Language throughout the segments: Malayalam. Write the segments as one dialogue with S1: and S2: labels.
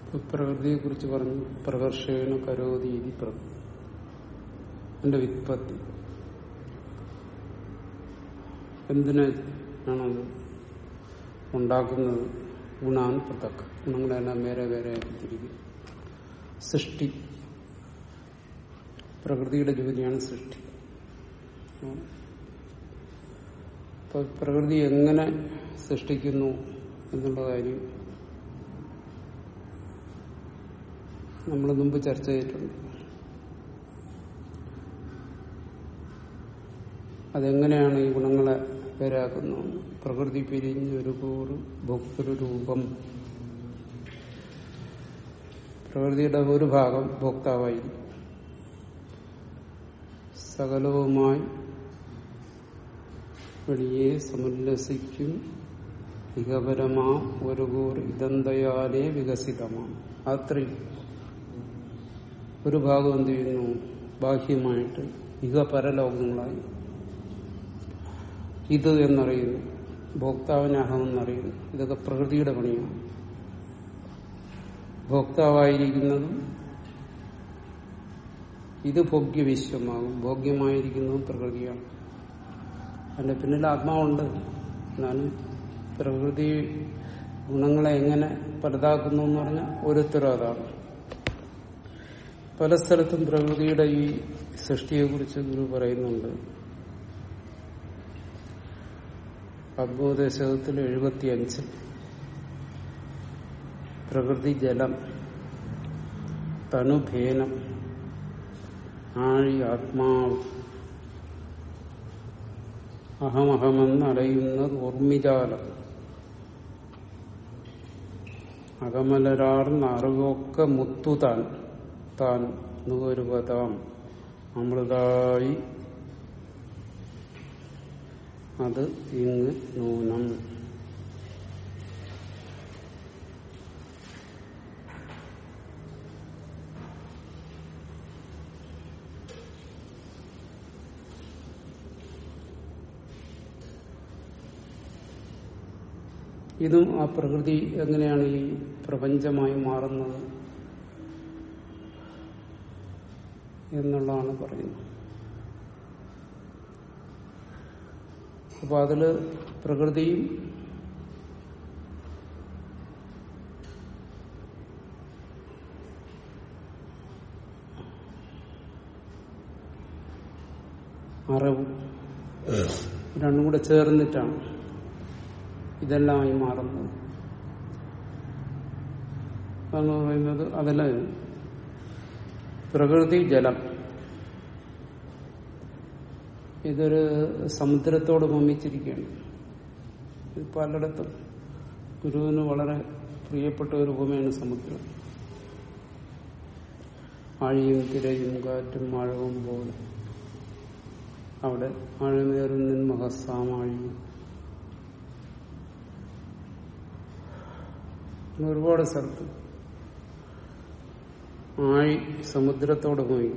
S1: പ്രകൃതിയെ കുറിച്ച് പറഞ്ഞു പ്രകർഷേണ കരോതി ഇതി പ്രകൃതി എന്റെ വിത്പത്തി എന്തിനാണത് ഉണ്ടാക്കുന്നത് ഗുണാൻ പൃഥക് ഗുണങ്ങളെല്ലാം വേറെ വേറെ തിരിക്കും സൃഷ്ടി പ്രകൃതിയുടെ ജോലിയാണ് സൃഷ്ടി ഇപ്പൊ പ്രകൃതി എങ്ങനെ സൃഷ്ടിക്കുന്നു എന്നുള്ള കാര്യം നമ്മൾ മുമ്പ് ചർച്ച ചെയ്തിട്ടുണ്ട് അതെങ്ങനെയാണ് ഈ ഗുണങ്ങളെ പേരാക്കുന്നത് പ്രകൃതി പിരിഞ്ഞ് ഒരു കൂറ് ഭോക്തൃ രൂപം പ്രകൃതിയുടെ ഒരു ഭാഗം ഭോക്താവായിരിക്കും സകലവുമായി വെളിയെ സമുല്ലസിക്കും ഇഹപരമാ ഒരു കൂർ ഇതന്തയാലേ വികസിതമാണ് അത്രയും ഒരു ഭാഗം എന്ത് ചെയ്യുന്നു ബാഹ്യമായിട്ട് ഇഹ പരലോകങ്ങളായി ഇത് എന്നറിയുന്നു ഭോക്താവിന് അഹം എന്നറിയുന്നു ഇതൊക്കെ പ്രകൃതിയുടെ പണിയാണ് ഭോക്താവായിരിക്കുന്നതും ഇത് ഭോഗ്യവിശ്വമാകും ഭോഗ്യമായിരിക്കുന്നതും പ്രകൃതിയാണ് അതിന്റെ പിന്നിൽ ആത്മാവുണ്ട് എന്നാലും പ്രകൃതി ഗുണങ്ങളെ എങ്ങനെ പലതാക്കുന്നു എന്ന് പറഞ്ഞാൽ ഓരോരുത്തരും അതാണ് പല സ്ഥലത്തും പ്രകൃതിയുടെ ഈ സൃഷ്ടിയെക്കുറിച്ച് ഗുരു പറയുന്നുണ്ട് അദ്ഭുതശതത്തിൽ എഴുപത്തിയഞ്ച് പ്രകൃതി ജലം തനുഭേനം ആഴി ആത്മാവ് അഹമഹമെന്ന് അലയുന്നത് ഓർമ്മിജാലം അകമലരാർന്ന അറിവൊക്കെ മുത്തുതാൻ താൻ നുകരുപതാം അമൃതായി അത് ഇങ്ങ് നൂനം ഇതും ആ പ്രകൃതി എങ്ങനെയാണ് ഈ പ്രപഞ്ചമായി മാറുന്നത് എന്നുള്ളതാണ് പറയുന്നത് അപ്പൊ അതില് പ്രകൃതിയും അറിവും രണ്ടും കൂടെ ചേർന്നിട്ടാണ് ഇതെല്ലാമായി മാറുന്നത് എന്ന് പറയുന്നത് അതല്ല പ്രകൃതി ജലം ഇതൊരു സമുദ്രത്തോട് മമ്മിച്ചിരിക്കുകയാണ് ഇത് പലയിടത്തും ഗുരുവിന് വളരെ പ്രിയപ്പെട്ട ഒരു ഉപമയാണ് സമുദ്രം ആഴിയും തിരയും കാറ്റും മഴവും പോലെ അവിടെ ആഴമേറും നിന്മഹസാമാഴിയും ഒരുപാട് സ്ഥലത്ത് ആഴി സമുദ്രത്തോട് പോയി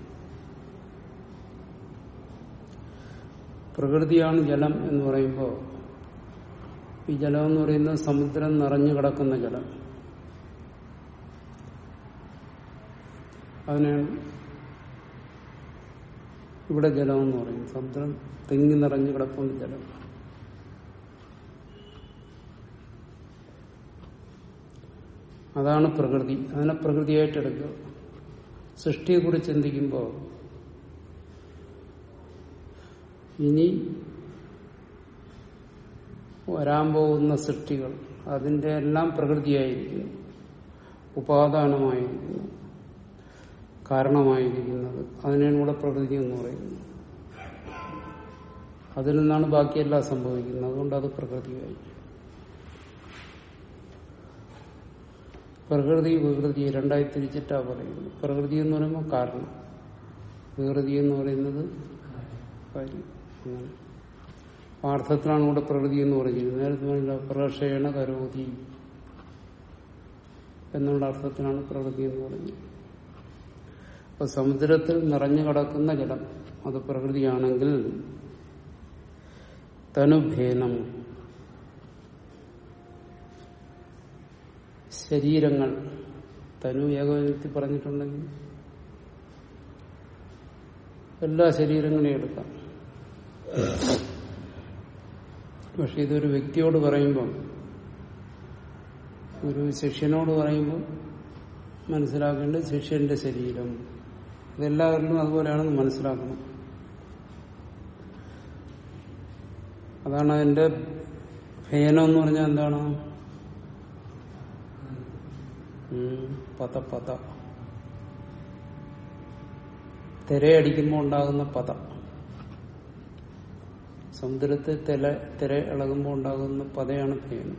S1: പ്രകൃതിയാണ് ജലം എന്ന് പറയുമ്പോൾ ഈ ജലം എന്ന് പറയുന്നത് സമുദ്രം നിറഞ്ഞു കിടക്കുന്ന ജലം അതിനാണ് ഇവിടെ ജലം എന്ന് പറയും സമുദ്രം തെങ്ങി നിറഞ്ഞു കിടക്കുന്ന ജലം അതാണ് പ്രകൃതി അതിനെ പ്രകൃതിയായിട്ട് എടുക്കുക സൃഷ്ടിയെക്കുറിച്ച് ചിന്തിക്കുമ്പോൾ ഇനി വരാൻ പോകുന്ന സൃഷ്ടികൾ അതിന്റെ എല്ലാം പ്രകൃതിയായിരിക്കുന്നു ഉപാദാനമായിരിക്കുന്നു കാരണമായിരിക്കുന്നത് അതിനാണ് ഇവിടെ പ്രകൃതി എന്ന് പറയുന്നത് അതിൽ നിന്നാണ് ബാക്കിയെല്ലാം സംഭവിക്കുന്നത് അതുകൊണ്ട് അത് പ്രകൃതിയായി പ്രകൃതി വികൃതി രണ്ടായി തിരിച്ചിട്ടാ പറയുന്നത് പ്രകൃതി എന്ന് പറയുമ്പോൾ കാരണം വികൃതി എന്ന് പറയുന്നത് കാര്യം അങ്ങനെ ആ അർത്ഥത്തിലാണ് ഇവിടെ പ്രകൃതി എന്ന് പറഞ്ഞിരുന്നത് നേരത്തെ പറഞ്ഞില്ല പ്രകർഷേണ കരോതി എന്നുള്ള അർത്ഥത്തിലാണ് പ്രകൃതി എന്ന് പറഞ്ഞത് അപ്പൊ സമുദ്രത്തിൽ നിറഞ്ഞു കിടക്കുന്ന ജലം അത് പ്രകൃതിയാണെങ്കിൽ തനുഭേനം ശരീരങ്ങൾ തനു ഏകവചനത്തിൽ പറഞ്ഞിട്ടുണ്ടെങ്കിൽ എല്ലാ ശരീരങ്ങളെയും എടുക്കാം പക്ഷെ ഇതൊരു വ്യക്തിയോട് പറയുമ്പോൾ ഒരു ശിഷ്യനോട് പറയുമ്പോൾ മനസ്സിലാക്കേണ്ടത് ശിഷ്യന്റെ ശരീരം ഇതെല്ലാവരിലും അതുപോലെയാണെന്ന് മനസ്സിലാക്കണം അതാണ് അതിന്റെ ഭേനം എന്ന് പറഞ്ഞാൽ എന്താണ് ഉം, പത പത തിരയടിക്കുമ്പോൾ ഉണ്ടാകുന്ന പത സമുദ്രത്തിൽ തിര തിര ഇളകുമ്പോൾ ഉണ്ടാകുന്ന പതയാണ് ഭേനം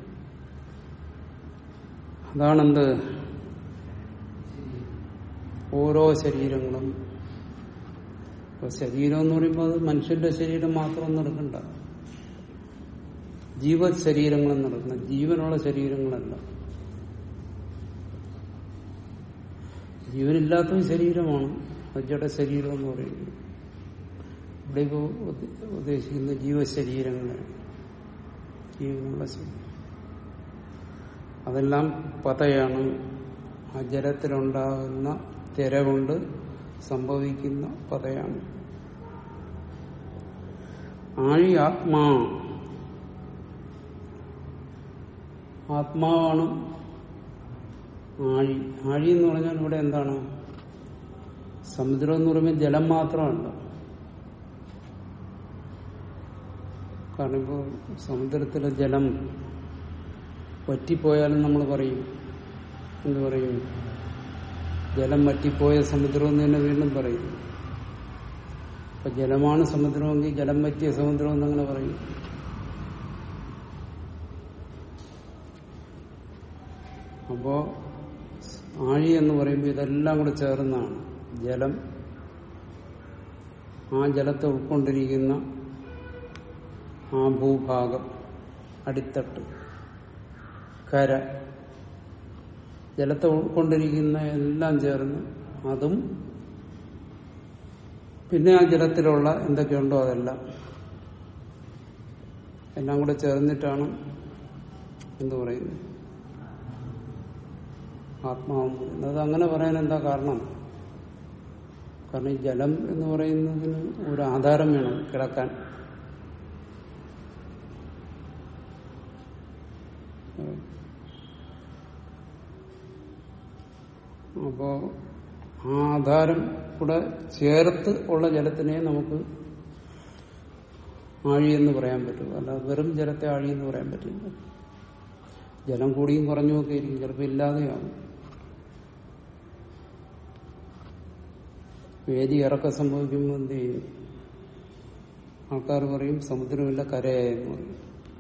S1: അതാണെന്ത് ഓരോ ശരീരങ്ങളും ഇപ്പൊ ശരീരം എന്ന് പറയുമ്പോൾ അത് മനുഷ്യന്റെ ശരീരം മാത്രമൊന്നും എടുക്കണ്ട ജീവ ശരീരങ്ങളെന്ന് എടുക്കണം ജീവനുള്ള ശരീരങ്ങളല്ല ജീവനില്ലാത്ത ശരീരമാണ് അത് ജഡ ശരീരം എന്ന് പറയുന്നത് ഇവിടെ ഇപ്പോൾ ഉദ്ദേശിക്കുന്ന ജീവശരീരങ്ങളെ ജീവനുള്ള ശരീരം അതെല്ലാം പതയാണ് ആ ജലത്തിലുണ്ടാകുന്ന തിര കൊണ്ട് സംഭവിക്കുന്ന പതയാണ് ആഴി ആത്മാ ആത്മാവാണ് ആഴി ആഴി എന്ന് പറഞ്ഞാൽ ഇവിടെ എന്താണ് സമുദ്രം എന്ന് പറയുമ്പോൾ ജലം മാത്രമല്ല കാരണം ഇപ്പോൾ സമുദ്രത്തിലെ ജലം വറ്റിപ്പോയാലും നമ്മൾ പറയും എന്ത് പറയും ജലം വറ്റിപ്പോയ സമുദ്രം എന്ന് തന്നെ വീണ്ടും പറയും അപ്പൊ ജലമാണ് സമുദ്രമെങ്കിൽ ജലം വറ്റിയ സമുദ്രം എന്നങ്ങനെ പറയും അപ്പോ ആഴി എന്ന് പറയുമ്പോൾ ഇതെല്ലാം കൂടെ ചേർന്നാണ് ജലം ആ ജലത്തെ ഉൾക്കൊണ്ടിരിക്കുന്ന ആ ഭൂഭാഗം അടിത്തട്ട് കര ജലത്തെ ഉൾക്കൊണ്ടിരിക്കുന്ന എല്ലാം ചേർന്ന് അതും പിന്നെ ആ ജലത്തിലുള്ള എന്തൊക്കെയുണ്ടോ അതെല്ലാം എല്ലാം കൂടെ ചേർന്നിട്ടാണ് എന്ത് പറയുന്നത് ആത്മാവെന്ന് പറയുന്നത് അത് അങ്ങനെ പറയാൻ എന്താ കാരണം കാരണം ഈ ജലം എന്ന് പറയുന്നതിന് ഒരു ആധാരം വേണം കിടക്കാൻ അപ്പോ ആ ആധാരം കൂടെ ചേർത്ത് ഉള്ള ജലത്തിനെ നമുക്ക് ആഴി എന്ന് പറയാൻ പറ്റും അല്ല വെറും ജലത്തെ ആഴി എന്ന് പറയാൻ പറ്റില്ല ജലം കൂടിയും കുറഞ്ഞും ഒക്കെ ഇരിക്കും ചിലപ്പോൾ ഇല്ലാതെയാവും വേദി ഇറക്കം സംഭവിക്കുമ്പോൾ എന്ത് ചെയ്യും ആൾക്കാർ പറയും സമുദ്രമില്ല കരയായെന്ന് പറയും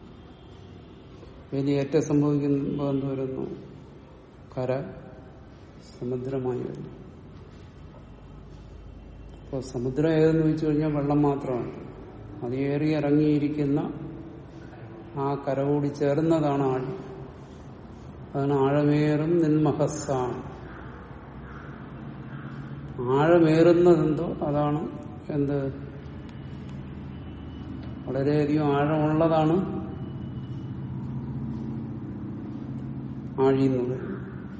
S1: വേദി ഏറ്റം സംഭവിക്കുമ്പോൾ എന്ത് വരുന്നു കര സമുദ്രമായി വരുന്നു അപ്പോൾ സമുദ്രം ഏതെന്ന് വെച്ച് കഴിഞ്ഞാൽ വെള്ളം മാത്രമാണ് അത് ഏറി ഇറങ്ങിയിരിക്കുന്ന ആ കര കൂടി ചേർന്നതാണ് ആഴി അതാണ് ആഴമേറും നിന്മഹസ്സാണ് ആഴമേറുന്നതെന്തോ അതാണ് എന്ത് വളരെയധികം ആഴമുള്ളതാണ് ആഴി എന്ന് പറയുന്നത്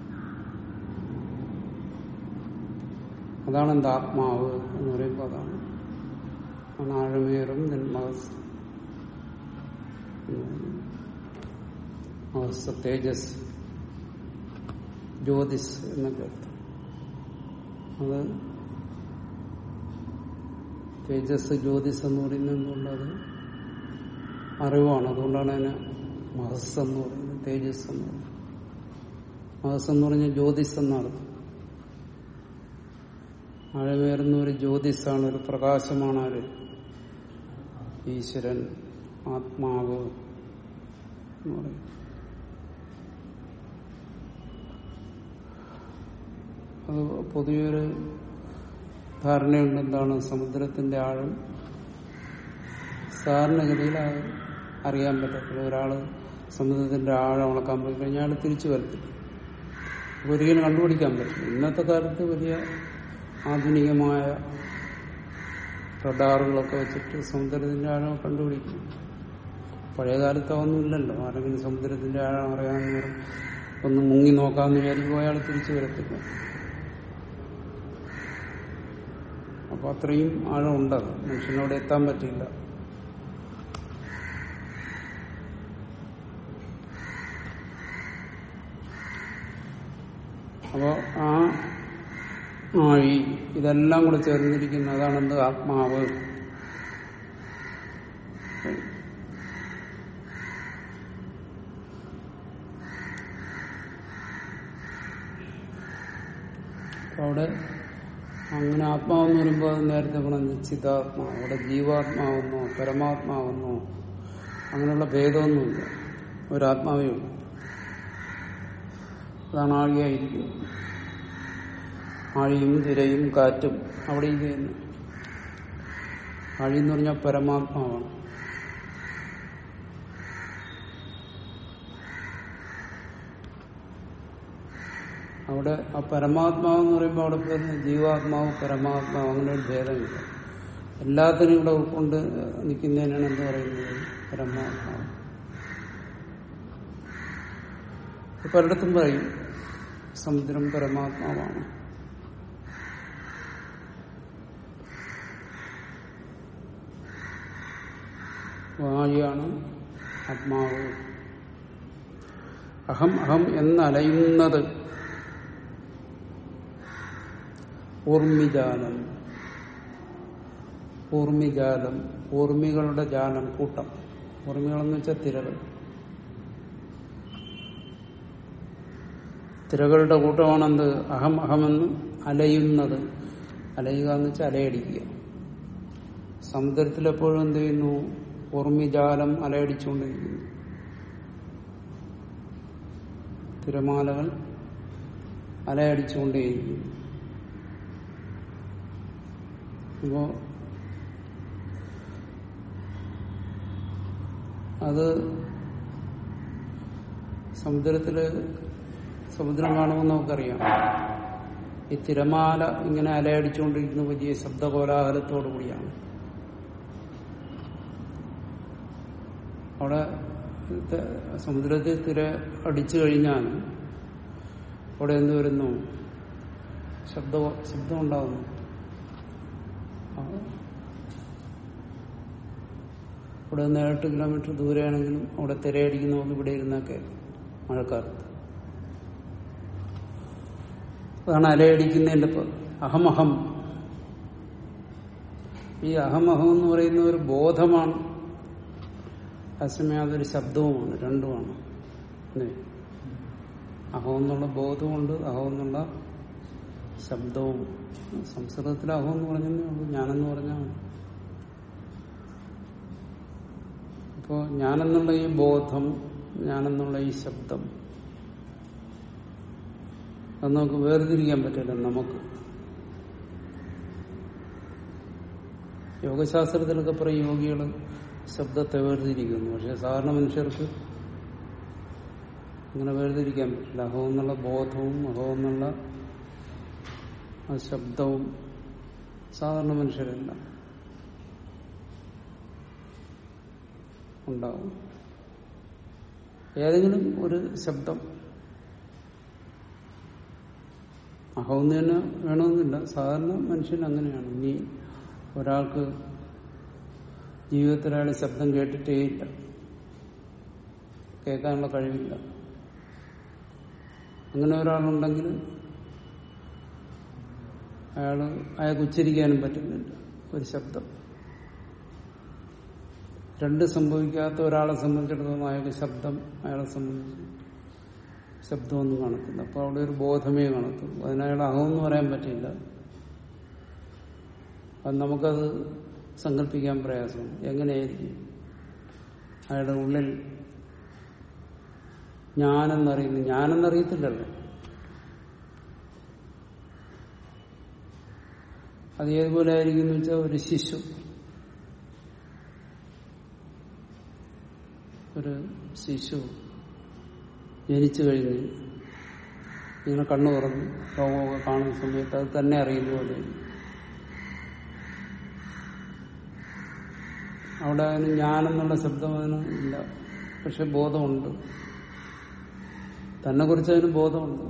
S1: അതാണ് എന്ത് ആത്മാവ് എന്ന് പറയുമ്പോൾ അതാണ് ആണ് ആഴമേറും നിന്മഹസ് മഹസ് തേജസ് ജ്യോതിസ് എന്നൊക്കെ അർത്ഥം അത് തേജസ് ജ്യോതിസ് എന്ന് പറയുന്നത് എന്തുകൊണ്ടത് അറിവാണ് അതുകൊണ്ടാണ് അതിന് മഹസ് എന്ന് പറയുന്നത് തേജസ് എന്ന് പറയുന്നത് മഹസ് എന്ന് പറഞ്ഞാൽ ജ്യോതിസ് എന്നർത്ഥം ആഴമേറുന്ന ഒരു ജ്യോതിസാണ് ഒരു പ്രകാശമാണ് ആര് ഈശ്വരൻ ആത്മാവ് എന്ന് പറയും അത് പൊതുവെ ഒരു ധാരണയുണ്ട് എന്താണ് സമുദ്രത്തിന്റെ ആഴം സാധാരണഗതിയിൽ അത് അറിയാൻ പറ്റത്തില്ല ഒരാള് സമുദ്രത്തിന്റെ ആഴം അളക്കാൻ പോയി കഴിഞ്ഞാൽ അയാൾ തിരിച്ചു വരത്തില്ല ഒരിക്കലും കണ്ടുപിടിക്കാൻ പറ്റില്ല ഇന്നത്തെ കാലത്ത് വലിയ ആധുനികമായ റഡാറുകളൊക്കെ വെച്ചിട്ട് സമുദ്രത്തിന്റെ ആഴം കണ്ടുപിടിക്കും പഴയ കാലത്ത് അതൊന്നുമില്ലല്ലോ ആരെങ്കിലും സമുദ്രത്തിന്റെ ആഴം അറിയാമെന്ന് പറയും ഒന്ന് മുങ്ങി നോക്കാമെന്ന് വിചാരിക്കുമ്പോൾ അയാൾ തിരിച്ചു വരത്തില്ല അപ്പൊ അത്രയും ആഴമുണ്ട് അത്. മനുഷ്യനവിടെ എത്താൻ പറ്റില്ല അപ്പോ ആ ആഴി ഇതെല്ലാം കൂടെ ചേർന്നിരിക്കുന്ന അതാണ് എന്ത് ആത്മാവ് അപ്പൊ അവിടെ അങ്ങനെ ആത്മാവെന്ന് പറയുമ്പോൾ അത് നേരത്തെ പറഞ്ഞ ചിതാത്മാവ് അവിടെ ജീവാത്മാവെന്നോ പരമാത്മാവെന്നോ അങ്ങനെയുള്ള ഭേദമൊന്നുമില്ല ഒരാത്മാവേ ഉള്ളൂ അതാണ് ആഴിയായിരിക്കുന്നത് ആഴിയും തിരയും കാറ്റും അവിടെ ഇത് തന്നെ ആഴി എന്ന് പറഞ്ഞാൽ പരമാത്മാവാണ് അവിടെ ആ പരമാത്മാവ് എന്ന് പറയുമ്പോൾ അവിടെ പറയുന്ന ജീവാത്മാവ് പരമാത്മാവ് അങ്ങനെ ഒരു ഭേദമില്ല എല്ലാത്തിനും ഇവിടെ ഉൾക്കൊണ്ട് നിൽക്കുന്നതിനാണ് എന്ത് പറയുന്നത് പരമാത്മാവ് പലയിടത്തും പറയും സമുദ്രം പരമാത്മാവാണ് വായാണ് ആത്മാവ് അഹം അഹം എന്നലയുന്നത് ഊർമിജാലം ഊർമിജാലം ഊർമികളുടെ ജാലം കൂട്ടം ഊർമികളെന്ന് വെച്ചാൽ തിരകൾ തിരകളുടെ കൂട്ടമാണെന്ത് അഹം അഹമെന്ന് അലയുന്നത് അലയുക എന്ന് വെച്ചാൽ അലയടിക്കുക സമുദ്രത്തിൽ എപ്പോഴും എന്ത് ചെയ്യുന്നു ഊർമിജാലം അലയടിച്ചുകൊണ്ടിരിക്കുന്നു തിരമാലകൾ അലയടിച്ചുകൊണ്ടേയിരിക്കുന്നു അപ്പോ അത് സമുദ്രത്തില് സമുദ്രം കാണുമ്പോൾ നമുക്കറിയാം ഈ തിരമാല ഇങ്ങനെ അലയടിച്ചുകൊണ്ടിരിക്കുന്ന വലിയ ശബ്ദകോലാഹലത്തോടു കൂടിയാണ് അവിടെ ത- സമുദ്രത്തിൽ തിര അടിച്ചു കഴിഞ്ഞാൽ അവിടെ എന്ത് വരുന്നു ശബ്ദ ശബ്ദം ഉണ്ടാകുന്നു ആ. ഇവിടെ നിന്ന് ഏഴെട്ട് കിലോമീറ്റർ ദൂരെയാണെങ്കിലും അവിടെ തിരയടിക്കുന്ന നമുക്ക് ഇവിടെ ഇരുന്നൊക്കെ മഴക്കാലത്ത് അതാണ് അലയടിക്കുന്നതിന്റെ പ- അഹമഹം ഈ അഹമഹം എന്ന് പറയുന്ന ഒരു ബോധമാണ് അതേസമയം അതൊരു ശബ്ദവുമാണ് രണ്ടുമാണ് അല്ലേ അഹം എന്നുള്ള ബോധമുണ്ട് അഹം എന്നുള്ള ശബ്ദവും സംസ്കൃതത്തിൽ അഹം എന്ന് പറഞ്ഞതേ ഉള്ളൂ ഞാനെന്ന് പറഞ്ഞാൽ മതി. അപ്പോ ഞാനെന്നുള്ള ഈ ബോധം ഞാനെന്നുള്ള ഈ ശബ്ദം അത് നമുക്ക് വേർതിരിക്കാൻ പറ്റില്ല നമുക്ക് യോഗശാസ്ത്രത്തിലൊക്കെ പറയും യോഗികൾ ശബ്ദത്തെ വേർതിരിക്കുന്നു പക്ഷെ സാധാരണ മനുഷ്യർക്ക് അങ്ങനെ വേർതിരിക്കാൻ പറ്റില്ല അഹോ എന്നുള്ള ബോധവും അഹോ എന്നുള്ള ആ ശബ്ദവും സാധാരണ മനുഷ്യരല്ല ഉണ്ടാവും ഏതെങ്കിലും ഒരു ശബ്ദം അഹോന്ന് തന്നെ വേണമെന്നില്ല സാധാരണ മനുഷ്യൻ അങ്ങനെയാണ് ഇനി ഒരാൾക്ക് ജീവിതത്തിൽ അയാൾ ശബ്ദം കേട്ടിട്ടേയില്ല കേൾക്കാനുള്ള കഴിവില്ല അങ്ങനെ ഒരാളുണ്ടെങ്കിൽ അയാള് അയാൾക്ക് ഉച്ചരിക്കാനും പറ്റുന്നില്ല ഒരു ശബ്ദം രണ്ട് സംഭവിക്കാത്ത ഒരാളെ സംബന്ധിച്ചിടത്തോളം അയാൾക്ക് ശബ്ദം അയാളെ സംബന്ധിച്ച് ശബ്ദമൊന്നും കാണത്തില്ല അപ്പൊ അവിടെ ഒരു ബോധമേ കാണത്തുള്ളൂ അതിനയാൾ അഹമെന്ന് പറയാൻ പറ്റില്ല അത് നമുക്കത് സങ്കല്പിക്കാൻ പ്രയാസമാണ് എങ്ങനെയായിരിക്കും അയാളുടെ ഉള്ളിൽ ഞാനെന്നറിയുന്നു ഞാനെന്നറിയത്തില്ലല്ലോ അത് ഏതുപോലെ ആയിരിക്കും എന്ന് വെച്ചാൽ ഒരു ശിശു ഒരു ശിശു ജനിച്ചു കഴിഞ്ഞ് ഇങ്ങനെ കണ്ണു തുറന്ന് ലോകമൊക്കെ കാണുന്ന സമയത്ത് അത് തന്നെ അറിയുന്ന പോലെ അവിടെ അതിന് ഞാനെന്നുള്ള ശബ്ദം അതിന് ഇല്ല പക്ഷെ ബോധമുണ്ട് തന്നെ കുറിച്ച് അതിന് ബോധമുണ്ട്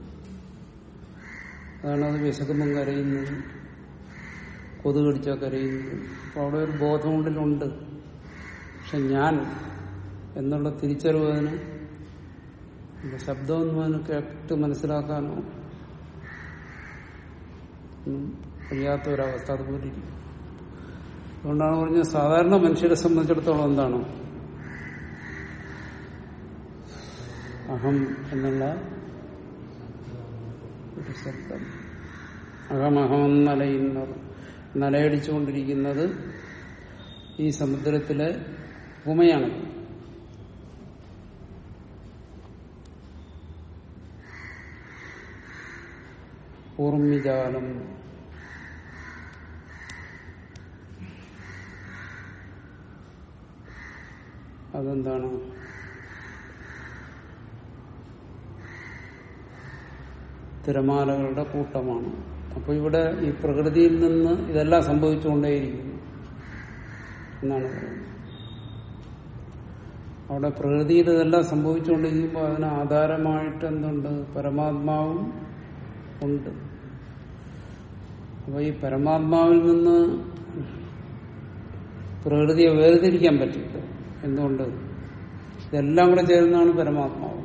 S1: അതാണ് അത് വിശക്കുമ്പം കരയുന്നത് കൊതു കടിച്ചാൽ കരയുന്നത് അപ്പൊ അവിടെ ഒരു ബോധം ഉള്ളിലുണ്ട് പക്ഷെ ഞാൻ എന്നുള്ള തിരിച്ചറിവ് അതിന് ഇപ്പൊ ശബ്ദമൊന്നും അതിന് കേട്ട് മനസ്സിലാക്കാനോ ഒന്നും കഴിയാത്ത ഒരവസ്ഥ അതുപോലെ ഇരിക്കും അതുകൊണ്ടാണ് പറഞ്ഞത് സാധാരണ മനുഷ്യരെ സംബന്ധിച്ചിടത്തോളം എന്താണ് അഹം എന്നുള്ള ഒരു ശബ്ദം അഹമഹം നലയുന്നത് നലയടിച്ചുകൊണ്ടിരിക്കുന്നത് ഈ സമുദ്രത്തിലെ ഉപമയാണ് ഊർമിജാലം അതെന്താണ് തിരമാലകളുടെ കൂട്ടമാണ് അപ്പൊ ഇവിടെ ഈ പ്രകൃതിയിൽ നിന്ന് ഇതെല്ലാം സംഭവിച്ചുകൊണ്ടേയിരിക്കുന്നു എന്നാണ് പറയുന്നത് അവിടെ പ്രകൃതിയിൽ ഇതെല്ലാം സംഭവിച്ചുകൊണ്ടിരിക്കുമ്പോൾ അതിന് ആധാരമായിട്ട് എന്തുണ്ട് പരമാത്മാവും ഉണ്ട് അപ്പൊ ഈ പരമാത്മാവിൽ നിന്ന് പ്രകൃതിയെ വേർതിരിക്കാൻ പറ്റില്ല എന്തുകൊണ്ട് ഇതെല്ലാം കൂടെ ചേരുന്നതാണ് പരമാത്മാവ്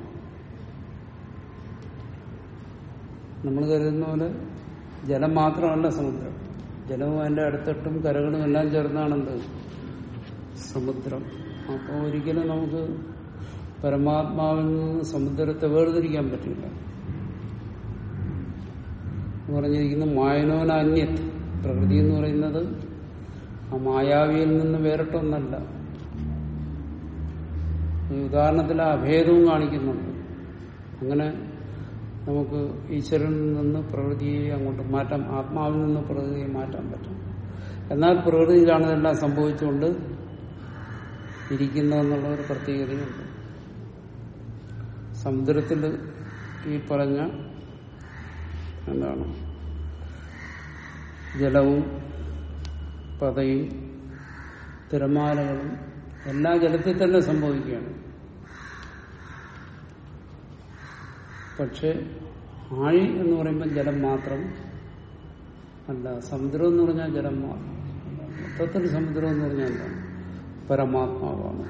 S1: നമ്മൾ കരുതുന്ന പോലെ ജലം മാത്രമല്ല സമുദ്രം ജലവും അതിന്റെ അടുത്തിട്ടും കരകളും എല്ലാം ചേർന്നാണെന്ത് സമുദ്രം അപ്പോൾ ഒരിക്കലും നമുക്ക് പരമാത്മാവിൽ നിന്ന് സമുദ്രത്തെ വേർതിരിക്കാൻ പറ്റില്ല പറഞ്ഞിരിക്കുന്ന മായനോന അന്യത് പ്രകൃതി എന്ന് പറയുന്നത് ആ മായാവിയിൽ നിന്ന് വേറിട്ടൊന്നല്ല ഈ ഉദാഹരണത്തിൽ ആ അഭേദവും കാണിക്കുന്നുണ്ട് അങ്ങനെ നമുക്ക് ഈശ്വരനിൽ നിന്ന് പ്രകൃതിയെ അങ്ങോട്ട് മാറ്റാം ആത്മാവിൽ നിന്ന് പ്രകൃതിയെ മാറ്റാൻ പറ്റും എന്നാൽ പ്രകൃതിയിലാണ് ഇതെല്ലാം സംഭവിച്ചുകൊണ്ട് ഇരിക്കുന്നതെന്നുള്ള ഒരു പ്രത്യേകതയുണ്ട് സമുദ്രത്തിൽ ഈ പറഞ്ഞ എന്താണ് ജലവും പതയും തിരമാലകളും എല്ലാ ജലത്തിൽ തന്നെ സംഭവിക്കുകയാണ് പക്ഷെ ആഴി എന്ന് പറയുമ്പോൾ ജലം മാത്രം അല്ല സമുദ്രം എന്ന് പറഞ്ഞാൽ ജലം മാത്രം മൊത്തത്തിൽ സമുദ്രം എന്ന് പറഞ്ഞാൽ എന്താണ് പരമാത്മാവാണ്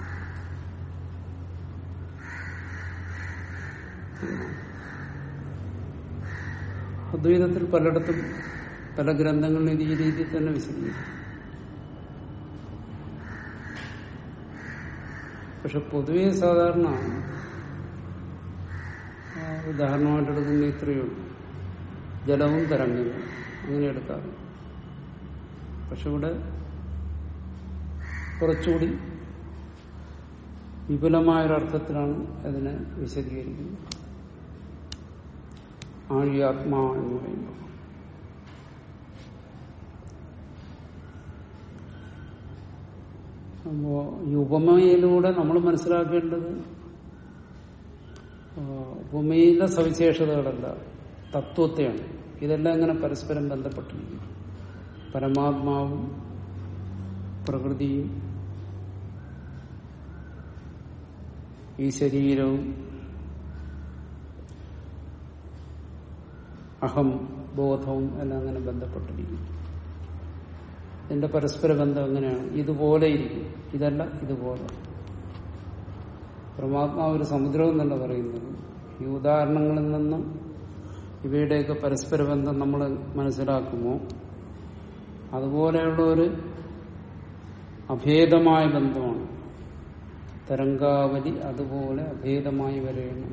S1: അദ്വൈതത്തിൽ പലയിടത്തും പല ഗ്രന്ഥങ്ങളിലും ഇത് ഈ രീതിയിൽ തന്നെ വിശദീകരിക്കും പക്ഷെ പൊതുവെ സാധാരണ ആ, ഉദാഹരണമായിട്ട് എടുക്കുന്ന ഇത്രയേ ഉള്ളൂ ജലവും തരംഗങ്ങളും അങ്ങനെ എടുക്കാറ് പക്ഷെ ഇവിടെ കുറച്ചുകൂടി വിപുലമായൊരർത്ഥത്തിലാണ് അതിനെ വിശദീകരിക്കുന്നത് ആഴ്യാത്മാ എന്ന് പറയുമ്പോൾ അപ്പോ ഈ ഉപമയിലൂടെ നമ്മൾ മനസ്സിലാക്കേണ്ടത് ആ, ഉപമയിലെ സവിശേഷതകളല്ല തത്വത്തെയാണ് ഇതെല്ലാം ഇങ്ങനെ പരസ്പരം ബന്ധപ്പെട്ടിരിക്കും പരമാത്മാവും പ്രകൃതിയും ഈ ശരീരവും അഹം ബോധവും എല്ലാം അങ്ങനെ ബന്ധപ്പെട്ടിരിക്കും ഇതിന്റെ പരസ്പര ബന്ധം എങ്ങനെയാണ് ഇതുപോലെ ഇരിക്കും ഇതല്ല ഇതുപോലെ പരമാത്മാവ് ഒരു സമുദ്രം എന്നല്ല പറയുന്നത് ഈ ഉദാഹരണങ്ങളിൽ നിന്നും ഇവയുടെയൊക്കെ പരസ്പര ബന്ധം നമ്മൾ മനസ്സിലാക്കുമോ അതുപോലെയുള്ള ഒരു അഭേദമായ ബന്ധമാണ് തരംഗാവലി അതുപോലെ അഭേദമായി വരയണം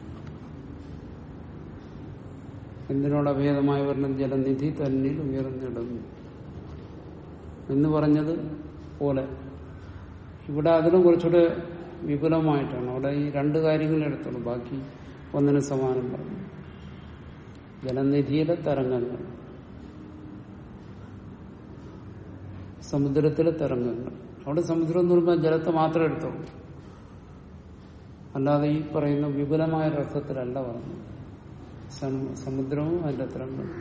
S1: എന്തിനോട് അഭേദമായി വരണം ജലനിധി തന്നിൽ ഉയർന്നിടുന്നു എന്ന് പറഞ്ഞത് പോലെ ഇവിടെ അതിനും കുറച്ചുകൂടെ വിപുലമായിട്ടാണ് അവിടെ ഈ രണ്ട് കാര്യങ്ങൾ എടുത്തുള്ളൂ ബാക്കി ഒന്നിന് സമാനം പറഞ്ഞു ജലനിധിയിലെ തരംഗങ്ങൾ സമുദ്രത്തിലെ തരംഗങ്ങൾ അവിടെ സമുദ്രം എന്ന് പറയുമ്പോൾ ജലത്തെ മാത്രമേ എടുത്തുള്ളൂ അല്ലാതെ ഈ പറയുന്ന വിപുലമായ അർത്ഥത്തിലല്ല പറഞ്ഞു സം- സമുദ്രവും അതിന്റെ തരംഗങ്ങളും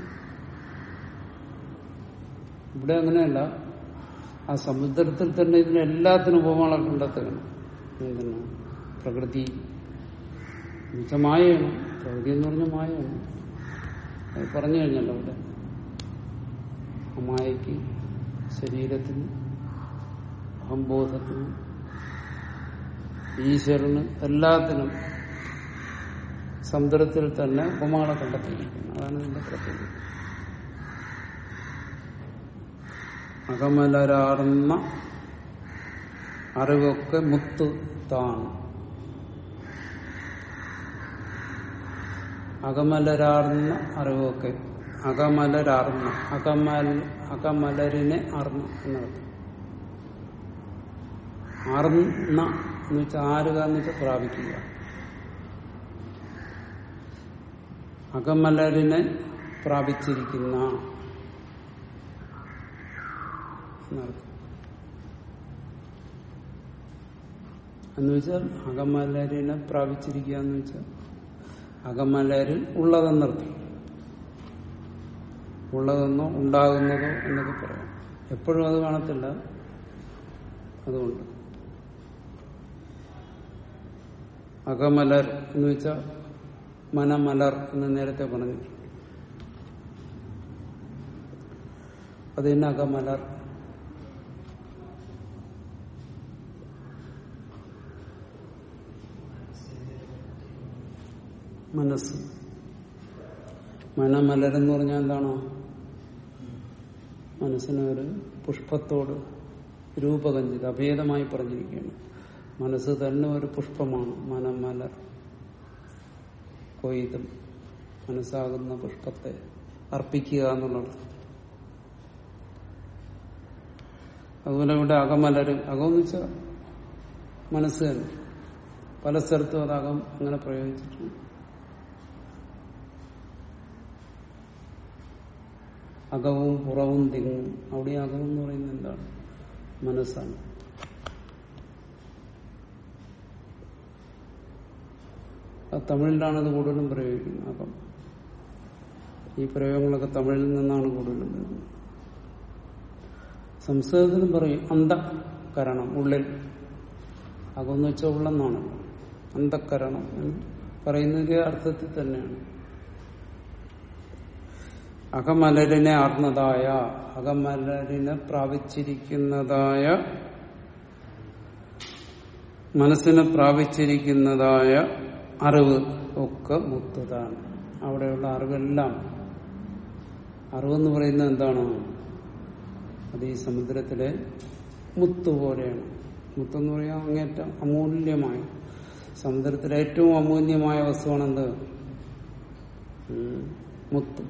S1: ഇവിടെ അങ്ങനെയല്ല ആ സമുദ്രത്തിൽ തന്നെ ഇതിന് എല്ലാത്തിനും ഉപമകളെ കണ്ടെത്തുകയാണ് എന്താണ് പ്രകൃതി എന്നുവെച്ചാൽ മായയാണ് പ്രകൃതി എന്ന് പറഞ്ഞാൽ മായയാണ് അത് പറഞ്ഞു കഴിഞ്ഞല്ലോ അവിടെ ആ മായയ്ക്ക് ശരീരത്തിന് അഹംബോധത്തിന് ഈശ്വരന് എല്ലാത്തിനും സമുദ്രത്തിൽ തന്നെ ഉപമാളെ കണ്ടെത്തിയിരിക്കുന്നത് അതാണ് ഇതിന്റെ പ്രത്യേകത അകമലരാർന്ന അറിവൊക്കെ മുത്തു താൻ അകമലരാർന്ന അറിവൊക്കെ അകമലരാർന്ന അകമൽ അകമലരിനെ ആർന്ന എന്നർത്ഥം ആർന്ന എന്ന് വെച്ചാൽ ആരുക എന്ന് വെച്ചാൽ പ്രാപിക്കുക അകമലരിനെ പ്രാപിച്ചിരിക്കുന്ന എന്നർത്ഥം എന്ന് വെച്ചാൽ അകമലരിനെ പ്രാപിച്ചിരിക്കുക എന്ന് വെച്ചാൽ അകമലരിൽ ഉള്ളതെന്നർത്ഥം ഉള്ളതെന്നോ ഉണ്ടാകുന്നതോ എന്നൊക്കെ പറയാം എപ്പോഴും അത് കാണത്തില്ല അതുകൊണ്ട് അകമലർ എന്ന് വെച്ചാൽ മനമലർ എന്ന് നേരത്തെ പറഞ്ഞു അത് തന്നെ അകമലർ മനസ്സ് മനമലരെന്ന് പറഞ്ഞാൽ എന്താണോ മനസ്സിന് ഒരു പുഷ്പത്തോട് രൂപകഞ്ചിത് അഭേദമായി പറഞ്ഞിരിക്കുകയാണ് മനസ്സ് തന്നെ ഒരു പുഷ്പമാണ് മനമലർ കൊയ്തും മനസ്സാകുന്ന പുഷ്പത്തെ അർപ്പിക്കുക എന്നുള്ളത് അതുപോലെ ഇവിടെ അകമലര് അകമെന്ന് വെച്ചാൽ മനസ്സ് തന്നെ പല സ്ഥലത്തും അത് അകം അങ്ങനെ പ്രയോഗിച്ചിട്ടുണ്ട് അകവും പുറവും തിങ്ങും അവിടെ അകം എന്ന് പറയുന്നത് എന്താണ് മനസ്സാണ് അത് തമിഴിലാണ് അത് കൂടുതലും പ്രയോഗിക്കുന്നത് അപ്പം ഈ പ്രയോഗങ്ങളൊക്കെ തമിഴിൽ നിന്നാണ് കൂടുതലും വരുന്നത് സംസ്കൃതത്തിലും പറയും അന്തകരണം ഉള്ളിൽ അകമെന്ന് വെച്ചാൽ ഉള്ളെന്നാണ് അന്തക്കരണം എന്ന് പറയുന്നതിന്റെ അർത്ഥത്തിൽ തന്നെയാണ് അകമലരിനെ ആർന്നതായ അകമലരിനെ പ്രാപിച്ചിരിക്കുന്നതായ മനസ്സിനെ പ്രാപിച്ചിരിക്കുന്നതായ അറിവ് ഒക്കെ മുക്തതാണ് അവിടെയുള്ള അറിവെല്ലാം അറിവെന്ന് പറയുന്നത് എന്താണ് അത് ഈ സമുദ്രത്തിലെ മുത്ത് പോലെയാണ് മുത്തെന്ന് പറയാൻ അങ്ങേറ്റം അമൂല്യമായ സമുദ്രത്തിലെ ഏറ്റവും അമൂല്യമായ വസ്തുവാണ് എന്ത് ഉം, മുത്ത്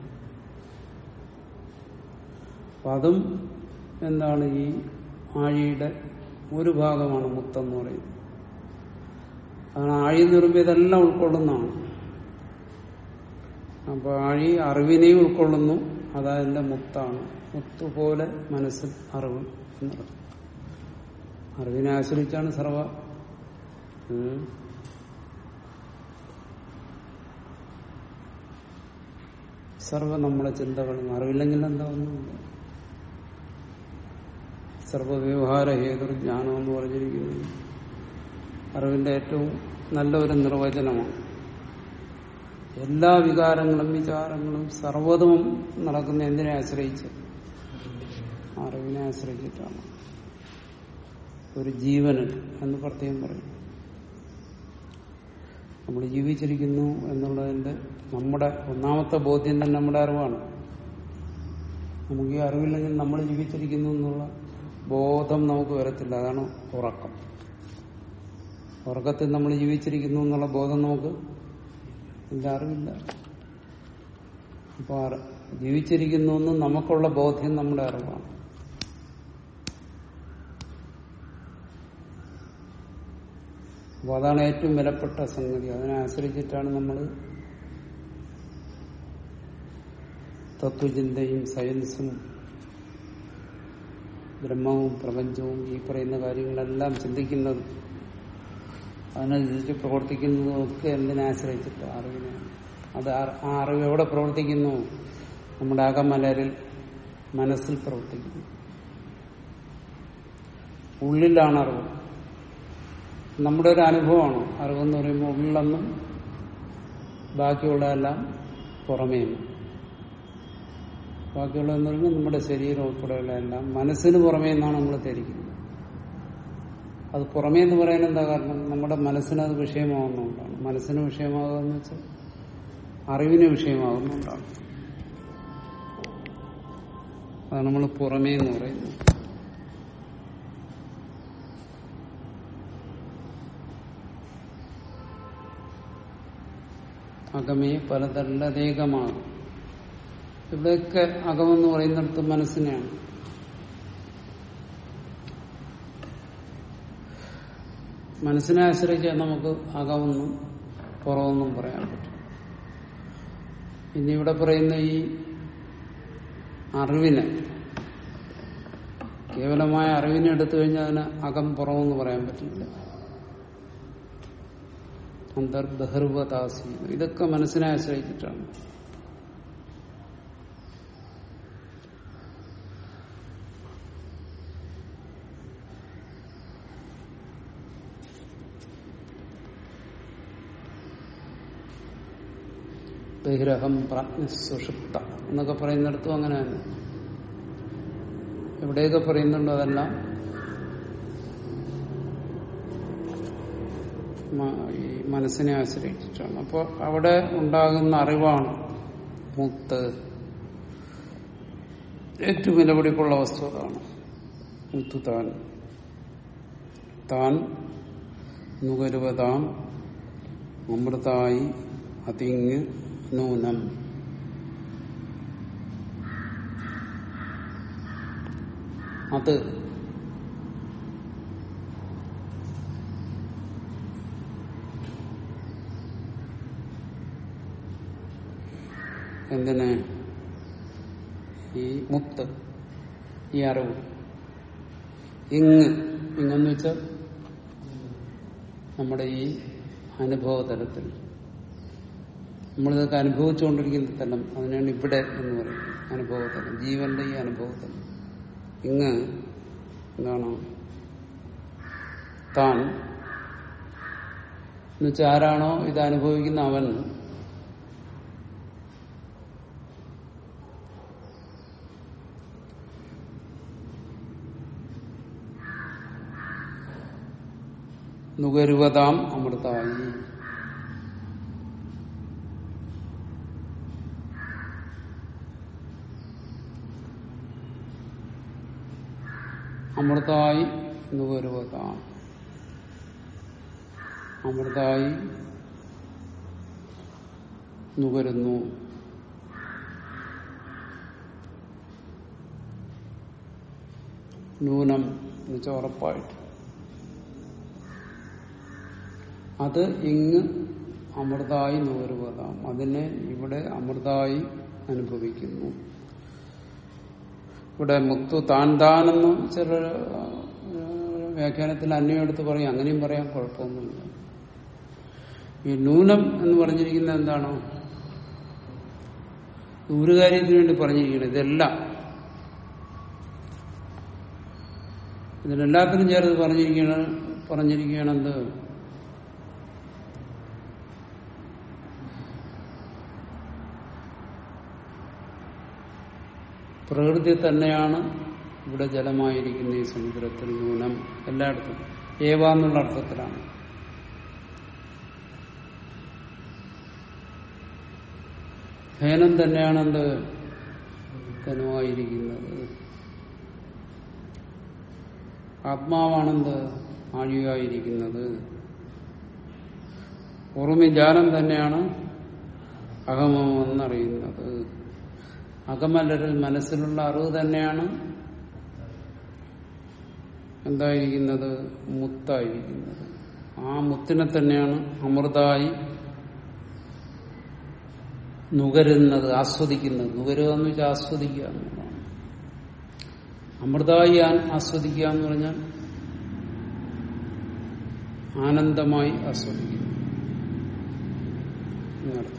S1: അപ്പൊ അതും എന്താണ് ഈ ആഴിയുടെ ഒരു ഭാഗമാണ് മുത്തെന്ന് പറയുന്നത് അതാണ് ആഴി എന്ന് പറയുമ്പോൾ ഇതെല്ലാം ഉൾക്കൊള്ളുന്നതാണ് അപ്പൊ ആഴി അറിവിനെയും ഉൾക്കൊള്ളുന്നു അതതിന്റെ മുത്താണ് മുത്തുപോലെ മനസ്സിൽ അറിവ് എന്നുള്ളത് അറിവിനെ ആശ്രയിച്ചാണ് സർവ ഉം. സർവ നമ്മുടെ ചിന്തകളും അറിവില്ലെങ്കിൽ എന്താ ഒന്നുമില്ല സർവവ്യവഹാര ഹേതുർ ജ്ഞാനം എന്ന് പറഞ്ഞിരിക്കുന്നത് അറിവിന്റെ ഏറ്റവും നല്ല ഒരു നിർവചനമാണ് എല്ലാ വികാരങ്ങളും വിചാരങ്ങളും സർവ്വതും നടക്കുന്ന എന്തിനെ ആശ്രയിച്ച് അറിവിനെ ആശ്രയിച്ചിട്ടാണ് ഒരു ജീവന് എന്ന് പ്രത്യേകം പറയും നമ്മൾ ജീവിച്ചിരിക്കുന്നു എന്നുള്ളതിന്റെ നമ്മുടെ ഒന്നാമത്തെ ബോധ്യം തന്നെ നമ്മുടെ അറിവാണ് നമുക്ക് ഈ അറിവില്ലെങ്കിൽ നമ്മൾ ജീവിച്ചിരിക്കുന്നു എന്നുള്ള ബോധം നമുക്ക് വരത്തില്ല അതാണ് ഉറക്കം ഉറക്കത്തിൽ നമ്മൾ ജീവിച്ചിരിക്കുന്നു എന്നുള്ള ബോധം നമുക്ക് ഇല്ല അറിവില്ല അപ്പൊ അറി- ജീവിച്ചിരിക്കുന്നു എന്ന് നമുക്കുള്ള ബോധ്യം നമ്മുടെ അറിവാണ് അപ്പൊ അതാണ് ഏറ്റവും വിലപ്പെട്ട സംഗതി അതിനെ ആശ്രയിച്ചിട്ടാണ് നമ്മൾ തത്വചിന്തയും സയൻസും ബ്രഹ്മവും പ്രപഞ്ചവും ഈ പറയുന്ന കാര്യങ്ങളെല്ലാം ചിന്തിക്കുന്നത് അതിനനുസരിച്ച് പ്രവർത്തിക്കുന്നതും ഒക്കെ എന്തിനെ ആശ്രയിച്ചിട്ട് അറിവിനെ അത് ആ- ആ അറിവ് എവിടെ പ്രവർത്തിക്കുന്നു നമ്മുടെ അകമലരിൽ മനസ്സിൽ പ്രവർത്തിക്കുന്നു ഉള്ളിലാണ് അറിവ് നമ്മുടെ ഒരു അനുഭവമാണ് അറിവെന്ന് പറയുമ്പോൾ ഉള്ളെന്നും ബാക്കിയുള്ളതെല്ലാം പുറമേയാണ് ബാക്കിയുള്ളതെന്ന് പറഞ്ഞാൽ നമ്മുടെ ശരീരം ഉൾപ്പെടെയുള്ള എല്ലാം മനസ്സിന് പുറമേ എന്നാണ് നമ്മൾ ധരിക്കുന്നത് അത് പുറമേ എന്ന് പറയാൻ എന്താ കാരണം നമ്മുടെ മനസ്സിന് അത് വിഷയമാകുന്നതുകൊണ്ടാണ് മനസ്സിന് വിഷയമാകുമെന്ന് വെച്ചാൽ അറിവിന് വിഷയമാകുന്നതുകൊണ്ടാണ് അതാണ് നമ്മൾ പുറമേ എന്ന് പറയുന്നത് അകമേ പലതരത്തിലധികമാകും ഇവിടെയൊക്കെ അകമെന്ന് പറയുന്നിടത്ത് മനസ്സിനെയാണ് മനസ്സിനെ ആശ്രയിച്ചാൽ നമുക്ക് അകമെന്നും പുറമെന്നും പറയാൻ പറ്റും ഇനി ഇവിടെ പറയുന്ന ഈ അറിവിനെ കേവലമായ അറിവിനെ എടുത്തു കഴിഞ്ഞാൽ അതിന് അകം പുറമെന്ന് പറയാൻ പറ്റില്ല അന്തർബഹിർവതാസി ഇതൊക്കെ മനസ്സിനെ ആശ്രയിച്ചിട്ടാണ് ബഹിരഹം പ്രാജ്ഞ സുഷുപ്ത എന്നൊക്കെ പറയുന്നിടത്തും അങ്ങനെ തന്നെ എവിടെയൊക്കെ പറയുന്നുണ്ടോ അതെല്ലാം മ- ഈ മനസ്സിനെ ആശ്രയിച്ചിട്ടാണ് അപ്പോൾ അവിടെ ഉണ്ടാകുന്ന അറിവാണ് മുത്ത് ഏറ്റവും വിലപിടിപ്പുള്ള വസ്തു അതാണ് മുത്തു താൻ താൻ നുകരുവതാം അമൃതായി അതിങ് നൂനം അത് എന്തിന് ഈ മുത്ത് ഈ അറിവ് ഇങ് ഇങ്ങെന്ന് വെച്ചാൽ നമ്മുടെ ഈ അനുഭവ തലത്തിൽ നമ്മളിതൊക്കെ അനുഭവിച്ചുകൊണ്ടിരിക്കുന്ന തലം അതിനാണ് ഇവിടെ എന്ന് പറയുന്നത് അനുഭവതലം ജീവന്റെ ഈ അനുഭവതലം ഇങ്ങ് എന്താണ് താൻ എന്നുവെച്ചാൽ ആരാണോ ഇത് അനുഭവിക്കുന്ന അവൻ നുകരുവതാം അമൃതായി അമൃതായി നുകരുവതാം അമൃതായി നുകരുന്നു നൂനം എന്ന് വെച്ചാൽ ഉറപ്പായിട്ട് അത് ഇങ്ങ് അമൃതായി നുകരുവതാം അതിനെ ഇവിടെ അമൃതായി അനുഭവിക്കുന്നു ഇവിടെ മുക്തു താൻ താനെന്ന് ചില ആ, വ്യാഖ്യാനത്തിൽ അന്യം എടുത്ത് പറയും അങ്ങനെയും പറയാൻ കുഴപ്പമൊന്നുമില്ല ഈ നൂനം എന്ന് പറഞ്ഞിരിക്കുന്നത് എന്താണോ ഒരു കാര്യത്തിന് വേണ്ടി പറഞ്ഞിരിക്കുന്നത് ഇതെല്ലാം ഇതിനെല്ലാത്തിനും ചേർത്ത് പറഞ്ഞിരിക്കുകയാണ് പറഞ്ഞിരിക്കുകയാണ് എന്ത് പ്രകൃതി തന്നെയാണ് ഇവിടെ ജലമായിരിക്കുന്ന ഈ സമുദ്രത്തിൽ ന്യൂനം എല്ലായിടത്തും ഏവ എന്നുള്ള അർത്ഥത്തിലാണ് ഹേനം തന്നെയാണ് എന്ത് ധനുവായിരിക്കുന്നത് ആത്മാവാണെന്ത് ആഴിയായിരിക്കുന്നത് ഉറുമി ജാലം തന്നെയാണ് അഹമെന്നറിയുന്നത് അകമലരിൽ മനസ്സിലുള്ള അറിവ് തന്നെയാണ് എന്തായിരിക്കുന്നത് മുത്തായിരിക്കുന്നത് ആ മുത്തിനെ തന്നെയാണ് അമൃതായി നുകരുന്നത് ആസ്വദിക്കുന്നത് നുകരുക എന്ന് വെച്ചാൽ ആസ്വദിക്കുക എന്നുള്ളതാണ് അമൃതായി ആ- ആസ്വദിക്കുക എന്ന് പറഞ്ഞാൽ ആനന്ദമായി ആസ്വദിക്കുക എന്നർത്ഥം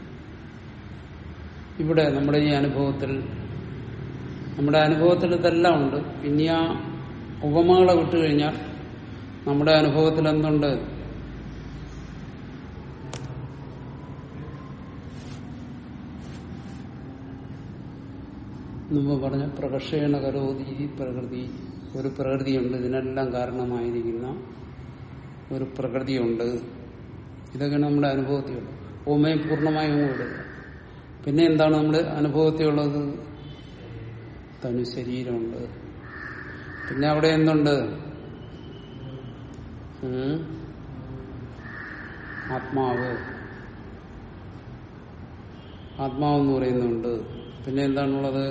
S1: ഇവിടെ നമ്മുടെ ഈ അനുഭവത്തിൽ നമ്മുടെ അനുഭവത്തിൽ ഇതെല്ലാം ഉണ്ട് ഇനി ആ ഉപമകളെ വിട്ടുകഴിഞ്ഞാൽ നമ്മുടെ അനുഭവത്തിൽ എന്തുണ്ട് മുമ്പ് പറഞ്ഞ പ്രകർഷേണ കരോതി പ്രകൃതി ഒരു പ്രകൃതിയുണ്ട് ഇതിനെല്ലാം കാരണമായിരിക്കുന്ന ഒരു പ്രകൃതിയുണ്ട് ഇതൊക്കെയാണ് നമ്മുടെ അനുഭവത്തിലുള്ളത് ഓമയെ പൂർണ്ണമായും ഒന്നും വിടുക പിന്നെ എന്താണ് നമ്മുടെ അനുഭവത്തിലുള്ളത് തനു ശരീരമുണ്ട് പിന്നെ അവിടെ എന്തുണ്ട് ഉം? ആത്മാവ് ആത്മാവെന്ന് പറയുന്നുണ്ട് പിന്നെ എന്താണുള്ളത്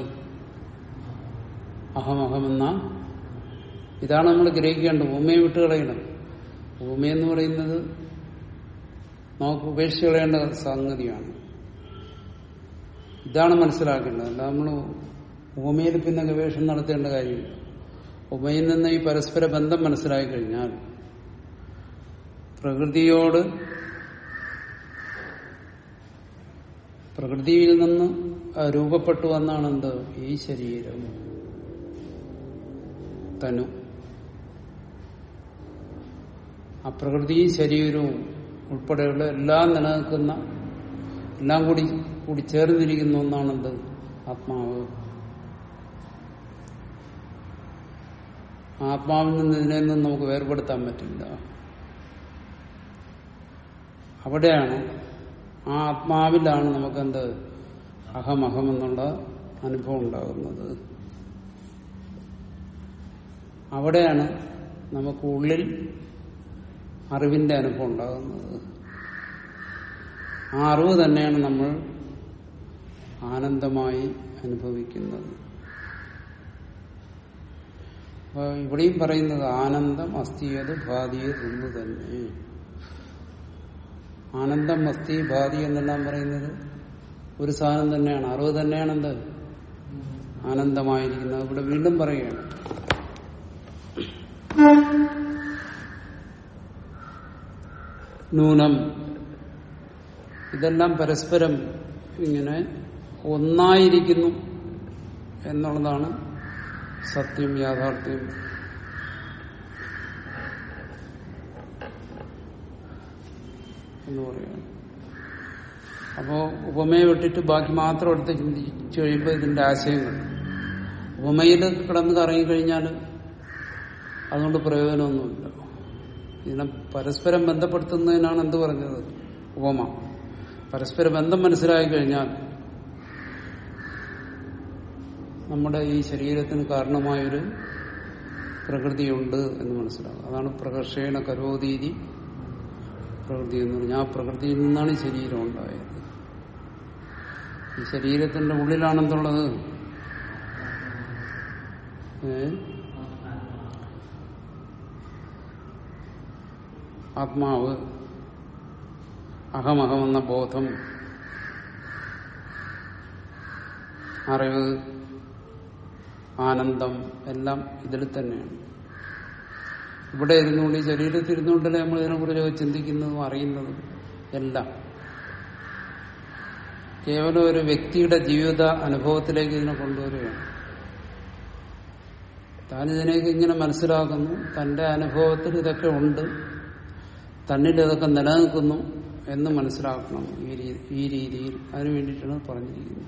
S1: അഹമഹമെന്ന ഇതാണ് നമ്മൾ ഗ്രഹിക്കേണ്ടത് ഭൂമിയെ വിട്ട് കളയണം ഭൂമി എന്ന് പറയുന്നത് നമുക്ക് ഉപേക്ഷിച്ച് കളയേണ്ട സംഗതിയാണ് ഇതാണ് മനസ്സിലാക്കേണ്ടത് അല്ല നമ്മൾ ഭൂമിയിൽ പിന്നെ ഗവേഷണം നടത്തേണ്ട കാര്യമില്ല ഭൂമിയിൽ നിന്ന് ഈ പരസ്പര ബന്ധം മനസ്സിലാക്കി കഴിഞ്ഞാൽ പ്രകൃതിയോട് പ്രകൃതിയിൽ നിന്ന് രൂപപ്പെട്ടു വന്നാണ് എന്ത് ഈ ശരീരം തനു ആ പ്രകൃതിയും ശരീരവും ഉൾപ്പെടെയുള്ള എല്ലാം നിലനിൽക്കുന്ന എല്ലാം കൂടി കൂടി ചേർന്നിരിക്കുന്ന ഒന്നാണെന്ത് ആത്മാവ് ആത്മാവിൽ നിന്ന് ഇതിനെ നിന്നും നമുക്ക് വേർപെടുത്താൻ പറ്റില്ല അവിടെയാണ് ആ ആത്മാവിലാണ് നമുക്കെന്ത് അഹമഹം എന്നുള്ള അനുഭവം ഉണ്ടാകുന്നത് അവിടെയാണ് നമുക്ക് ഉള്ളിൽ അറിവിന്റെ അനുഭവം ഉണ്ടാകുന്നത് ആ അറിവ് തന്നെയാണ് നമ്മൾ ആനന്ദമായി അനുഭവിക്കുന്നത് അപ്പൊ ഇവിടെയും പറയുന്നത് ആനന്ദം അസ്ഥിയത് ഭാതിയത് ഒന്ന് തന്നെ ആനന്ദം അസ്ഥി ഭാതി എന്നെല്ലാം പറയുന്നത് ഒരു സാധനം തന്നെയാണ് അറിവ് തന്നെയാണ് എന്ത് ആനന്ദമായിരിക്കുന്നത് ഇവിടെ വീണ്ടും പറയുകയാണ് നൂനം ഇതെല്ലാം പരസ്പരം ഇങ്ങനെ ഒന്നായിരിക്കുന്നു എന്നുള്ളതാണ് സത്യം യാഥാർത്ഥ്യം എന്ന് പറയുന്നത് അപ്പോ ഉപമയെ വിട്ടിട്ട് ബാക്കി മാത്രം എടുത്ത് ചിന്തിച്ചു കഴിയുമ്പോൾ ഇതിന്റെ ആശയങ്ങൾ ഉപമയിൽ കിടന്ന് കറങ്ങിക്കഴിഞ്ഞാൽ അതുകൊണ്ട് പ്രയോജനമൊന്നുമില്ല ഇതിനെ പരസ്പരം ബന്ധപ്പെടുത്തുന്നതിനാണ് എന്ത് പറഞ്ഞത് ഉപമ പരസ്പര ബന്ധം മനസ്സിലാക്കി കഴിഞ്ഞാൽ നമ്മുടെ ഈ ശരീരത്തിന് കാരണമായൊരു പ്രകൃതിയുണ്ട് എന്ന് മനസ്സിലാകും അതാണ് പ്രകർഷേണ കരോതീതി പ്രകൃതി എന്ന് പറഞ്ഞാൽ ആ പ്രകൃതിയിൽ നിന്നാണ് ഈ ശരീരം ഉണ്ടായത് ഈ ശരീരത്തിന്റെ ഉള്ളിലാണെന്നുള്ളത് ഏ ആത്മാവ് അഹമഹമെന്ന ബോധം അറിവ് ആനന്ദം എല്ലാം ഇതിൽ തന്നെയാണ് ഇവിടെ ഇരുന്നുകൊണ്ട് ഈ ശരീരത്തിൽ ഇരുന്നുകൊണ്ടല്ലേ നമ്മൾ ഇതിനെക്കുറിച്ചൊക്കെ ചിന്തിക്കുന്നതും അറിയുന്നതും എല്ലാം കേവലം ഒരു വ്യക്തിയുടെ ജീവിത അനുഭവത്തിലേക്ക് ഇതിനെ കൊണ്ടുവരികയാണ് താൻ ഇതിനെയൊക്കെ ഇങ്ങനെ മനസ്സിലാക്കുന്നു തന്റെ അനുഭവത്തിൽ ഇതൊക്കെ ഉണ്ട് തന്നിൽ ഇതൊക്കെ നിലനിൽക്കുന്നു എന്ന് മനസ്സിലാക്കണം ഈ രീതി ഈ രീതിയിൽ അതിനു വേണ്ടിയിട്ടാണ് പറഞ്ഞിരിക്കുന്നത്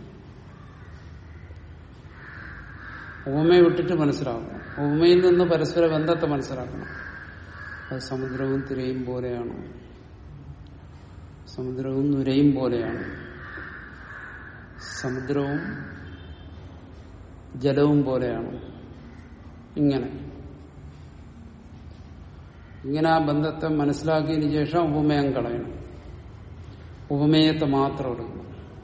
S1: ഉപമയെ വിട്ടിട്ട് മനസ്സിലാക്കണം ഉപമയിൽ നിന്ന് പരസ്പര ബന്ധത്തെ മനസ്സിലാക്കണം അത് സമുദ്രവും തിരയും പോലെയാണ് സമുദ്രവും നുരയും പോലെയാണ് സമുദ്രവും ജലവും പോലെയാണ് ഇങ്ങനെ ഇങ്ങനെ ആ ബന്ധത്തെ മനസ്സിലാക്കിയതിനു ശേഷം ഉപമയം കളയണം ഉപമേയത്തെ മാത്രം എടുക്കണം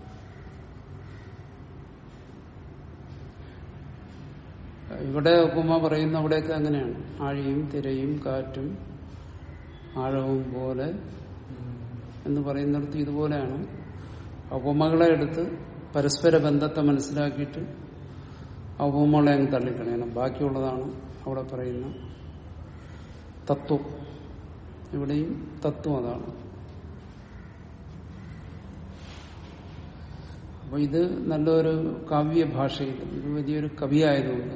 S1: ഇവിടെ ഉപമ പറയുന്ന അവിടെയൊക്കെ അങ്ങനെയാണ് ആഴിയും തിരയും കാറ്റും ആഴവും പോലെ എന്ന് പറയുന്നിടത്ത് ഇതുപോലെയാണ് ഉപമകളെ എടുത്ത് പരസ്പര ബന്ധത്തെ മനസ്സിലാക്കിയിട്ട് ആ ഉപമകളെ അങ്ങ് തള്ളിക്കളയണം ബാക്കിയുള്ളതാണ് അവിടെ പറയുന്ന തത്വം ഇവിടെയും തത്വം അതാണ് അപ്പൊ ഇത് നല്ലൊരു കാവ്യ ഭാഷയിൽ ഇത് വലിയൊരു കവിയായതുകൊണ്ട്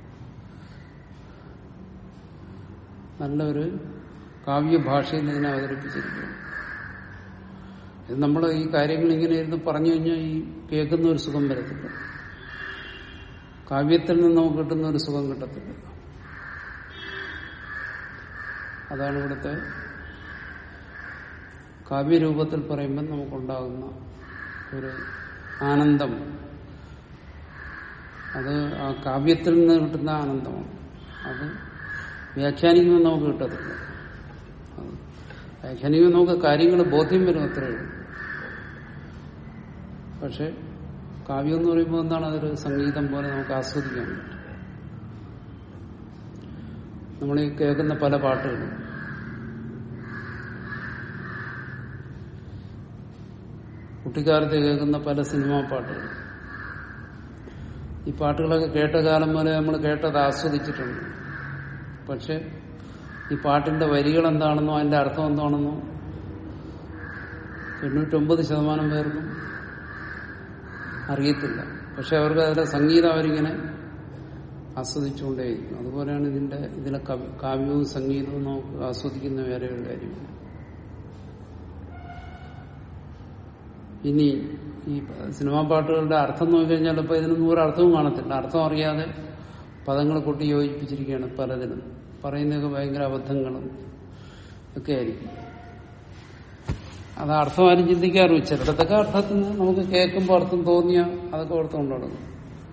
S1: നല്ലൊരു കാവ്യ ഭാഷയിൽ ഇതിനെ അവതരിപ്പിച്ചിരിക്കുകയാണ് ഇത് നമ്മൾ ഈ കാര്യങ്ങൾ ഇങ്ങനെ ഇരുന്ന് പറഞ്ഞു കഴിഞ്ഞാൽ ഈ കേൾക്കുന്ന ഒരു സുഖം വരത്തില്ല കാവ്യത്തിൽ നിന്ന് നമുക്ക് കിട്ടുന്ന ഒരു സുഖം കിട്ടത്തില്ല അതാണ് ഇവിടുത്തെ കാവ്യരൂപത്തിൽ പറയുമ്പോൾ നമുക്കുണ്ടാകുന്ന ഒരു ആനന്ദം അത് ആ കാവ്യത്തിൽ നിന്ന് കിട്ടുന്ന ആനന്ദമാണ് അത് വ്യാഖ്യാനിക്കുമ്പോൾ നമുക്ക് കിട്ടത്തില്ല അത് വ്യാഖ്യാനിക്കുമ്പോൾ നമുക്ക് കാര്യങ്ങൾ ബോധ്യം വരും അത്രയേ ഉള്ളൂ പക്ഷെ കാവ്യം എന്ന് പറയുമ്പോൾ എന്താണ് അതൊരു സംഗീതം പോലെ നമുക്ക് ആസ്വദിക്കാൻ പറ്റും നമ്മൾ ഈ കേൾക്കുന്ന പല പാട്ടുകളും കുട്ടിക്കാലത്ത് കേൾക്കുന്ന പല സിനിമാ പാട്ടുകൾ ഈ പാട്ടുകളൊക്കെ കേട്ട കാലം വരെ നമ്മൾ കേട്ടത് ആസ്വദിച്ചിട്ടുണ്ട് പക്ഷെ ഈ പാട്ടിന്റെ വരികൾ എന്താണെന്നോ അതിന്റെ അർത്ഥം എന്താണെന്നോ തൊണ്ണൂറ്റൊമ്പത് ശതമാനം പേർക്കും അറിയത്തില്ല പക്ഷെ അവർക്ക് അതിലെ സംഗീതം അവരിങ്ങനെ ആസ്വദിച്ചുകൊണ്ടേയിരിക്കും അതുപോലെയാണ് ഇതിന്റെ ഇതിലെ കവി- കാവ്യവും സംഗീതവും നമുക്ക് ആസ്വദിക്കുന്ന വേറെ ഒരു കാര്യമാണ് ഇനി ഈ സിനിമാ പാട്ടുകളുടെ അർത്ഥം നോക്കിക്കഴിഞ്ഞാൽ ഇപ്പൊ ഇതിനൊന്നും ഒരു അർത്ഥവും കാണത്തില്ല അർത്ഥം അറിയാതെ പദങ്ങൾ കൊട്ടി യോജിപ്പിച്ചിരിക്കുകയാണ് പലതിനും പറയുന്നതൊക്കെ ഭയങ്കര അബദ്ധങ്ങളും ഒക്കെ ആയിരിക്കും അത് അർത്ഥം ആരും ചിന്തിക്കാറും ചിലയിടത്തൊക്കെ അർത്ഥത്തിന് നമുക്ക് കേൾക്കുമ്പോൾ അർത്ഥം തോന്നിയ അതൊക്കെ ഓർത്ത് കൊണ്ടുനടക്കും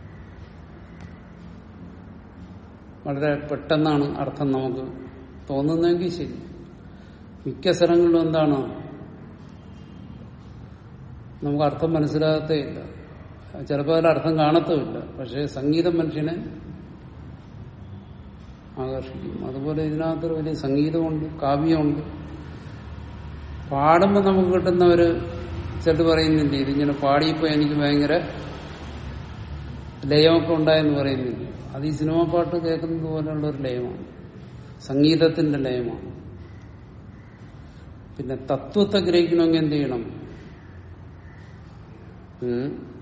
S1: വളരെ പെട്ടെന്നാണ് അർത്ഥം നമുക്ക് തോന്നുന്നതെങ്കിൽ ശരി മിക്ക സ്ഥലങ്ങളിലും എന്താണ് നമുക്ക് അർത്ഥം മനസ്സിലാകത്തേ ഇല്ല ചിലപ്പോൾ അതിൽ അർത്ഥം കാണത്തുമില്ല പക്ഷേ സംഗീതം മനുഷ്യനെ ആകർഷിക്കും അതുപോലെ ഇതിനകത്തൊരു വലിയ സംഗീതമുണ്ട് കാവ്യമുണ്ട് പാടുമ്പോൾ നമുക്ക് കിട്ടുന്ന ഒരു ചിലർ പറയുന്നില്ല ഇതിങ്ങനെ പാടിയപ്പോൾ എനിക്ക് ഭയങ്കര ലയമൊക്കെ ഉണ്ടായെന്ന് പറയുന്നില്ല അത് ഈ സിനിമാ പാട്ട് കേൾക്കുന്നത് പോലെയുള്ള ഒരു ലയമാണ് സംഗീതത്തിന്റെ ലയമാണ് പിന്നെ തത്വത്തെ ഗ്രഹിക്കണമെങ്കിൽ എന്ത് ചെയ്യണം ഉം.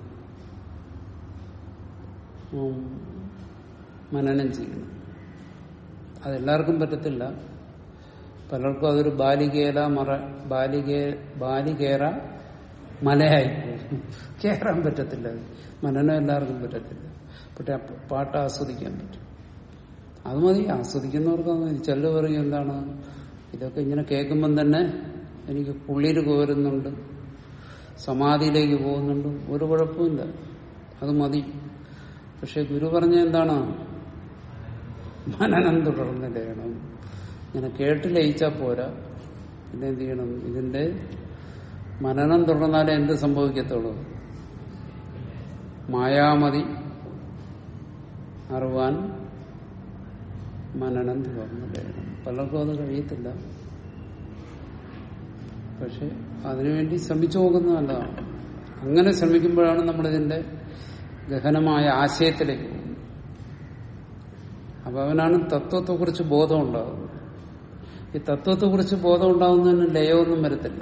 S1: ഉം. മനനം ചെയ്യണം അതെല്ലാവർക്കും പറ്റത്തില്ല പലർക്കും അതൊരു ബാലികേല മറ ബാലികേ ബാലികേറ മലയായി പോകും കേറാൻ പറ്റത്തില്ല അത്. മനനം എല്ലാവർക്കും പറ്റത്തില്ല പക്ഷെ ആ പാട്ട് ആസ്വദിക്കാൻ പറ്റും അത് മതി ആസ്വദിക്കുന്നവർക്ക് അത് മതി ചിലർ പറയും എന്താണ് ഇതൊക്കെ ഇങ്ങനെ കേൾക്കുമ്പം തന്നെ എനിക്ക് പുള്ളിയിൽ കോരുന്നുണ്ട് സമാധിയിലേക്ക് പോകുന്നുണ്ട് ഒരു കുഴപ്പമില്ല അത് മതി പക്ഷെ ഗുരു പറഞ്ഞ എന്താണ് മനനം തുടർന്ന് ലയണം ഇങ്ങനെ കേട്ട് ലയിച്ചാൽ പോരാ പിന്നെ എന്ത് ചെയ്യണം ഇതിന്റെ മനനം തുടർന്നാലേ എന്ത് സംഭവിക്കത്തുള്ളൂ മായാമതി അറിവാൻ മനനം തുടർന്ന് ലയണം പലർക്കും അത് കഴിയത്തില്ല പക്ഷെ അതിനുവേണ്ടി ശ്രമിച്ചു നോക്കുന്നത് നല്ലതാണ് അങ്ങനെ ശ്രമിക്കുമ്പോഴാണ് നമ്മളിതിന്റെ ഗഹനമായ ആശയത്തിലേക്ക് പോകുന്നത് അപ്പൊ അവനാണ് തത്വത്തെക്കുറിച്ച് ബോധം ഉണ്ടാകുന്നത് ഈ തത്വത്തെക്കുറിച്ച് ബോധം ഉണ്ടാകുന്നതിന് ലയമൊന്നും വരത്തില്ല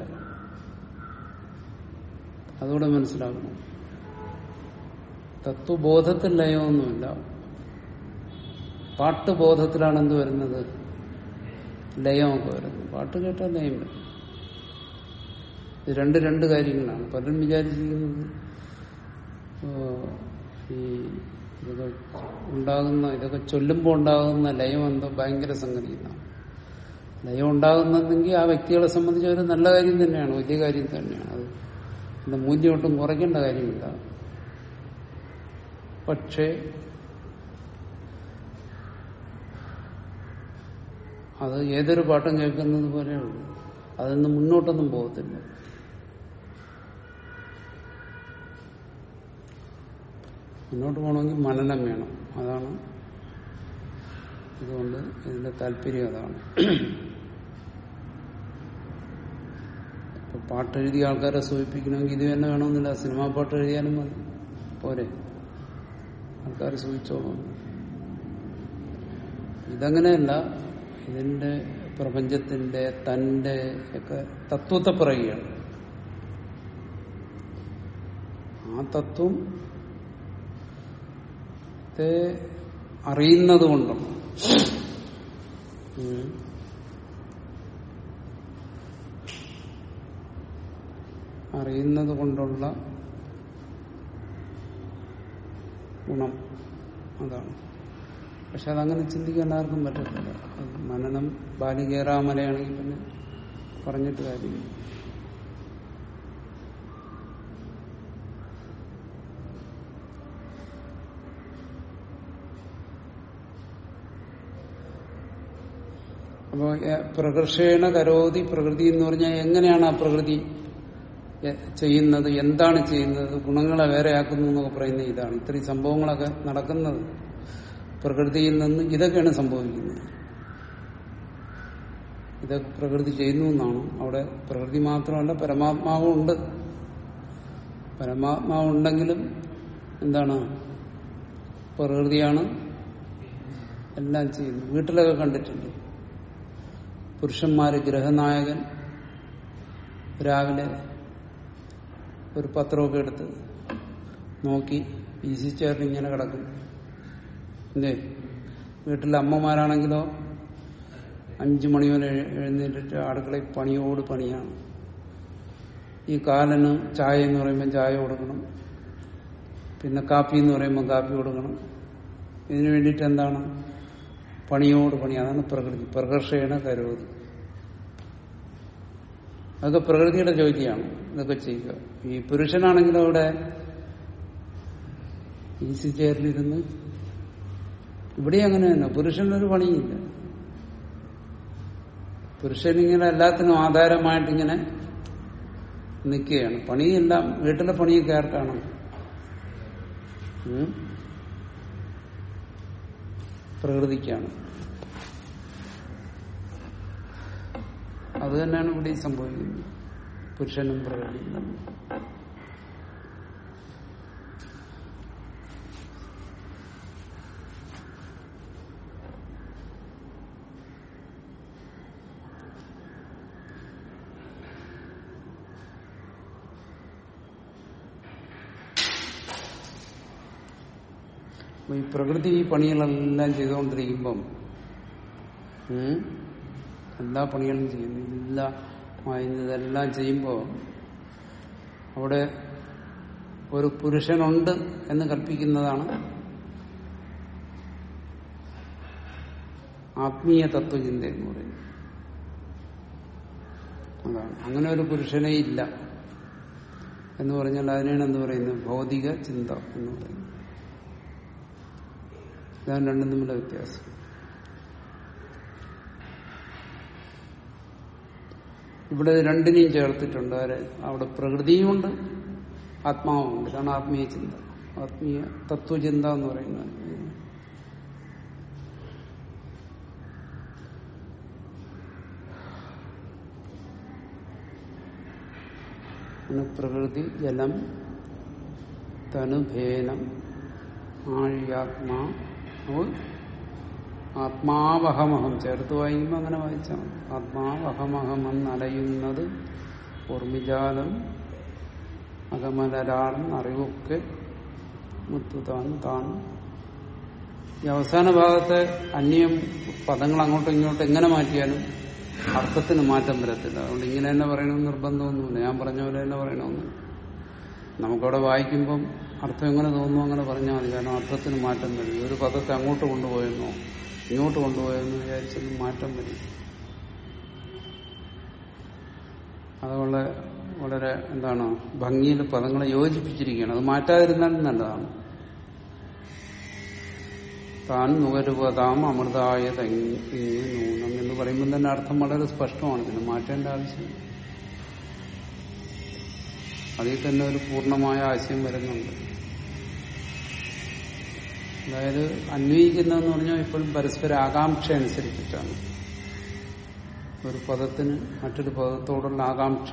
S1: അതുകൂടെ മനസ്സിലാക്കണം തത്വബോധത്തിൽ ലയമൊന്നുമില്ല പാട്ടുബോധത്തിലാണ് എന്ത് വരുന്നത് ലയമൊക്കെ വരുന്നത് പാട്ട് കേട്ടാൽ ലയം വരും ഇത് രണ്ട് രണ്ട് കാര്യങ്ങളാണ് പലരും വിചാരിച്ചിരിക്കുന്നത് ഓ, ഈ ഇതൊക്കെ ഉണ്ടാകുന്ന ഇതൊക്കെ ചൊല്ലുമ്പോൾ ഉണ്ടാകുന്ന ലയം എന്തോ ഭയങ്കര സംഗതിയാണ് ലയം ഉണ്ടാകുന്നെങ്കിൽ ആ വ്യക്തികളെ സംബന്ധിച്ച് ഒരു നല്ല കാര്യം തന്നെയാണ് വലിയ കാര്യം തന്നെയാണ് അത് അതിന്റെ മൂല്യം ഒട്ടും കുറയ്ക്കേണ്ട കാര്യമില്ല പക്ഷേ അത് ഏതൊരു പാട്ടും കേൾക്കുന്നത് പോലെയുള്ളൂ അതിന്ന് മുന്നോട്ടൊന്നും പോകത്തില്ല മുന്നോട്ട് പോകണമെങ്കിൽ മനനം വേണം അതാണ് അതുകൊണ്ട് ഇതിന്റെ താല്പര്യം അതാണ് ഇപ്പൊ പാട്ടെഴുതിയ ആൾക്കാരെ സൂചിപ്പിക്കണമെങ്കിൽ ഇത് തന്നെ വേണമെന്നില്ല സിനിമാ പാട്ട് എഴുതിയാലും മതി പോരെ ആൾക്കാർ സൂചിച്ചോളും ഇതങ്ങനെയല്ല ഇതിന്റെ പ്രപഞ്ചത്തിന്റെ തന്റെ ഒക്കെ തത്വത്തെ പറയുകയാണ് ആ തത്വം ത്തെ അറിയുന്നത് കൊണ്ടും ഉം. അറിയുന്നത് കൊണ്ടുള്ള ഗുണം അതാണ് പക്ഷെ അതങ്ങനെ ചിന്തിക്കാൻ ആർക്കും പറ്റത്തില്ല അത് മനനം ബാലികേറാമലയാണെങ്കിൽ പിന്നെ പറഞ്ഞിട്ട് കാര്യമില്ല അപ്പോ എ- പ്രകർഷേണ കരോതി പ്രകൃതി എന്ന് പറഞ്ഞാൽ എങ്ങനെയാണ് ആ പ്രകൃതി എ- ചെയ്യുന്നത് എന്താണ് ചെയ്യുന്നത് ഗുണങ്ങളെ വേറെയാക്കുന്നു എന്നൊക്കെ പറയുന്ന ഇതാണ് ഇത്രയും സംഭവങ്ങളൊക്കെ നടക്കുന്നത് പ്രകൃതിയിൽ നിന്ന് ഇതൊക്കെയാണ് സംഭവിക്കുന്നത് ഇതൊക്കെ പ്രകൃതി ചെയ്യുന്നു എന്നാണ് അവിടെ പ്രകൃതി മാത്രമല്ല പരമാത്മാവും ഉണ്ട് പരമാത്മാവ് ഉണ്ടെങ്കിലും എന്താണ് പ്രകൃതിയാണ് എല്ലാം ചെയ്യുന്നത് വീട്ടിലൊക്കെ കണ്ടിട്ടുണ്ട് പുരുഷന്മാര് ഗൃഹനായകൻ രാവിലെ ഒരു പത്രമൊക്കെ എടുത്ത് നോക്കി വീശിച്ചേർന്ന് ഇങ്ങനെ കിടക്കും എന്തേ വീട്ടിലെ അമ്മമാരാണെങ്കിലോ അഞ്ചു മണി വരെ എഴു- എഴുന്നേറ്റിട്ട് അടുക്കളയിൽ പണിയോട് പണിയാണ് ഈ കാലന് ചായ എന്ന് പറയുമ്പോൾ ചായ കൊടുക്കണം പിന്നെ കാപ്പി എന്ന് പറയുമ്പോൾ കാപ്പി കൊടുക്കണം ഇതിനു വേണ്ടിയിട്ട് എന്താണ് പണിയോട് പണി അതാണ് പ്രകൃതി പ്രകർഷേണ കരോതി അതൊക്കെ പ്രകൃതിയുടെ ജോലിയാണ് ഇതൊക്കെ ചെയ്യുക ഈ പുരുഷനാണെങ്കിലും അവിടെ ഈസി ചെയറിലിരുന്ന് ഇവിടെ അങ്ങനെ തന്നെ പുരുഷനൊരു പണിയില്ല പുരുഷനിങ്ങനെ എല്ലാത്തിനും ആധാരമായിട്ടിങ്ങനെ നിൽക്കുകയാണ് പണിയെല്ലാം വീട്ടിലെ പണിയൊക്കെ ആർക്കാണ് ഉം? പ്രകൃതിക്കാണ് അത് തന്നെയാണ് ഇവിടെ ഈ സംഭവിക്കുന്നത് പുരുഷനും പ്രകൃതിയും തമ്മിൽ. അപ്പൊ ഈ പ്രകൃതി ഈ പണികളെല്ലാം ചെയ്തുകൊണ്ടിരിക്കുമ്പം ഉം, എല്ലാ പണികളും ചെയ്യുന്നു എല്ലാ ഇതെല്ലാം ചെയ്യുമ്പോൾ അവിടെ ഒരു പുരുഷനുണ്ട് എന്ന് കൽപ്പിക്കുന്നതാണ് ആത്മീയ തത്വചിന്ത എന്ന് പറയുന്നത് അതാണ് അങ്ങനെ ഒരു പുരുഷനേ ഇല്ല എന്ന് പറഞ്ഞാൽ അതിനാണ് എന്ത് പറയുന്നത് ഭൗതിക ചിന്ത എന്ന് പറയുന്നത് ഇതാണ് രണ്ടും തമ്മിലുള്ള വ്യത്യാസം ഇവിടെ രണ്ടിനെയും ചേർത്തിട്ടുണ്ട് ആര് അവിടെ പ്രകൃതിയുമുണ്ട് ആത്മാവുമുണ്ട് ഇതാണ് ആത്മീയ ചിന്ത ആത്മീയ തത്വചിന്ത എന്ന് പറയുന്നത് പിന്നെ പ്രകൃതി ജലം തനുഭേനം ആഴ്യാത്മാ അപ്പോൾ ആത്മാവഹമഹം ചേർത്ത് വായിക്കുമ്പോൾ അങ്ങനെ വായിച്ചാൽ മതി ആത്മാവഹമഹം എന്നലയുന്നത് ഓർമ്മിജാലം അകമലരാളും അറിവൊക്കെ മുത്തുതാൻ താൻ ഈ അവസാന ഭാഗത്തെ അന്യം പദങ്ങൾ അങ്ങോട്ടും ഇങ്ങോട്ടും എങ്ങനെ മാറ്റിയാലും അർത്ഥത്തിന് മാറ്റം വരത്തില്ല അതുകൊണ്ട് ഇങ്ങനെ തന്നെ പറയണമെന്ന് നിർബന്ധമൊന്നുമില്ല ഞാൻ പറഞ്ഞ പോലെ തന്നെ പറയണമെന്ന് നമുക്കവിടെ വായിക്കുമ്പം അർത്ഥം എങ്ങനെ തോന്നുന്നു അങ്ങനെ പറഞ്ഞാൽ മതി കാരണം അർത്ഥത്തിന് മാറ്റം വരും ഒരു പദത്തെ അങ്ങോട്ട് കൊണ്ടുപോയെന്നോ ഇങ്ങോട്ട് കൊണ്ടുപോയെന്ന് വിചാരിച്ചത് മാറ്റം വരും അതുപോലെ വളരെ എന്താണ് ഭംഗിയിൽ പദങ്ങളെ യോജിപ്പിച്ചിരിക്കുകയാണ് അത് മാറ്റാതിരുന്നാലും നല്ലതാണ് താൻ നുകരുവതാം അമൃതായ തങ്ങി നൂനം എന്ന് പറയുമ്പോൾ തന്നെ അർത്ഥം വളരെ സ്പഷ്ടമാണ് പിന്നെ മാറ്റേണ്ട ആവശ്യം അതിൽ തന്നെ ഒരു പൂർണ്ണമായ ആശയം വരുന്നുണ്ട് അതായത് അന്വയിക്കുന്നതെന്ന് പറഞ്ഞാൽ ഇപ്പോഴും പരസ്പര ആകാംക്ഷ അനുസരിച്ചിട്ടാണ് ഒരു പദത്തിന് മറ്റൊരു പദത്തോടുള്ള ആകാംക്ഷ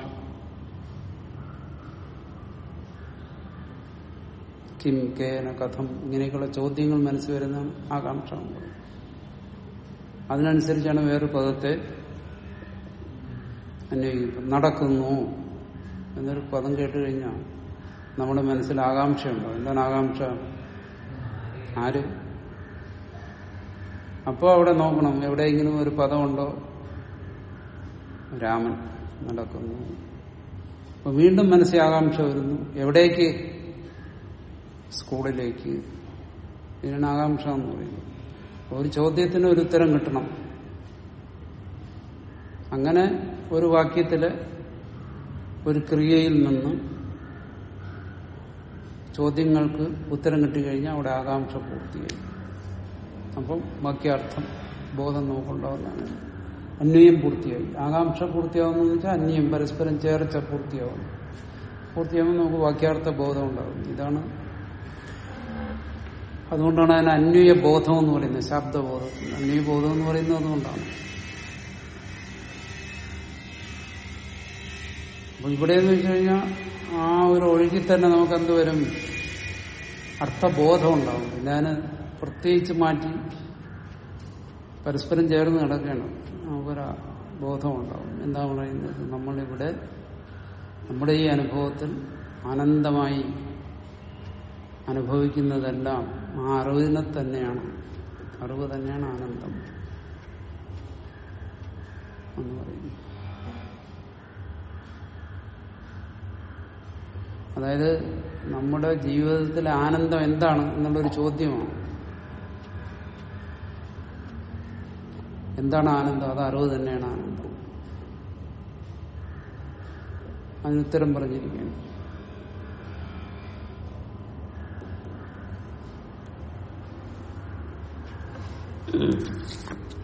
S1: കിം കേന കഥം ഇങ്ങനെയൊക്കെയുള്ള ചോദ്യങ്ങൾ മനസ്സിൽ വരുന്നതാണ് ആകാംക്ഷ എന്ന് പറയുന്നത്. അതിനനുസരിച്ചാണ് വേറൊരു പദത്തെ അന്വയിക്കുന്നത് നടക്കുന്നു എന്നൊരു പദം കേട്ട് കഴിഞ്ഞാൽ നമ്മുടെ മനസ്സിൽ ആകാംക്ഷയുണ്ടോ എന്താണ് ആകാംക്ഷ ആര് അപ്പോൾ അവിടെ നോക്കണം എവിടെയെങ്കിലും ഒരു പദമുണ്ടോ രാമൻ നടക്കുന്നു അപ്പൊ വീണ്ടും മനസ്സിൽ ആകാംക്ഷ വരുന്നു എവിടേക്ക് സ്കൂളിലേക്ക് ഇതിനാണ് ആകാംക്ഷ എന്ന് പറയുന്നത് ഒരു ചോദ്യത്തിന് ഒരു ഉത്തരം കിട്ടണം അങ്ങനെ ഒരു വാക്യത്തിലെ ഒരു ക്രിയയിൽ നിന്ന് ചോദ്യങ്ങൾക്ക് ഉത്തരം കിട്ടിക്കഴിഞ്ഞാൽ അവിടെ ആകാംക്ഷ പൂർത്തിയായി അപ്പം വാക്യാർത്ഥം ബോധം നമുക്കുണ്ടാവുന്നതാണ് അന്വയം പൂർത്തിയായി ആകാംക്ഷ പൂർത്തിയാവുന്നു വെച്ചാൽ അന്വയം പരസ്പരം ചേർച്ച പൂർത്തിയാവുന്നു പൂർത്തിയാകുമ്പോൾ നമുക്ക് വാക്യാർത്ഥ ബോധം ഉണ്ടാകും ഇതാണ് അതുകൊണ്ടാണ് അതിന് അന്വയ ബോധം എന്ന് പറയുന്നത് ശബ്ദബോധം അന്വയ ബോധം എന്ന് പറയുന്നത് അതുകൊണ്ടാണ് അപ്പൊ ഇവിടെ എന്ന് വെച്ച് കഴിഞ്ഞാൽ ആ ഒരു ഒഴുകിൽ തന്നെ നമുക്ക് എന്ത് വരും അർത്ഥബോധം ഉണ്ടാവും പിന്നെ അതിന് പ്രത്യേകിച്ച് മാറ്റി പരസ്പരം ചേർന്ന് കിടക്കുകയാണ് നമുക്കൊരു ബോധം ഉണ്ടാവും എന്താ പറയുന്നത് നമ്മളിവിടെ നമ്മുടെ ഈ അനുഭവത്തിൽ ആനന്ദമായി അനുഭവിക്കുന്നതെല്ലാം ആ അറിവിനെ തന്നെയാണ് അറിവ് തന്നെയാണ് ആനന്ദം എന്ന് പറയുന്നു അതായത് നമ്മുടെ ജീവിതത്തിലെ ആനന്ദം എന്താണ് എന്നുള്ളൊരു ചോദ്യമാണ് എന്താണ് ആനന്ദം അത് അറിവ് തന്നെയാണ് ആനന്ദം അതിന് ഉത്തരം പറഞ്ഞിരിക്കുകയാണ്
S2: ഉം.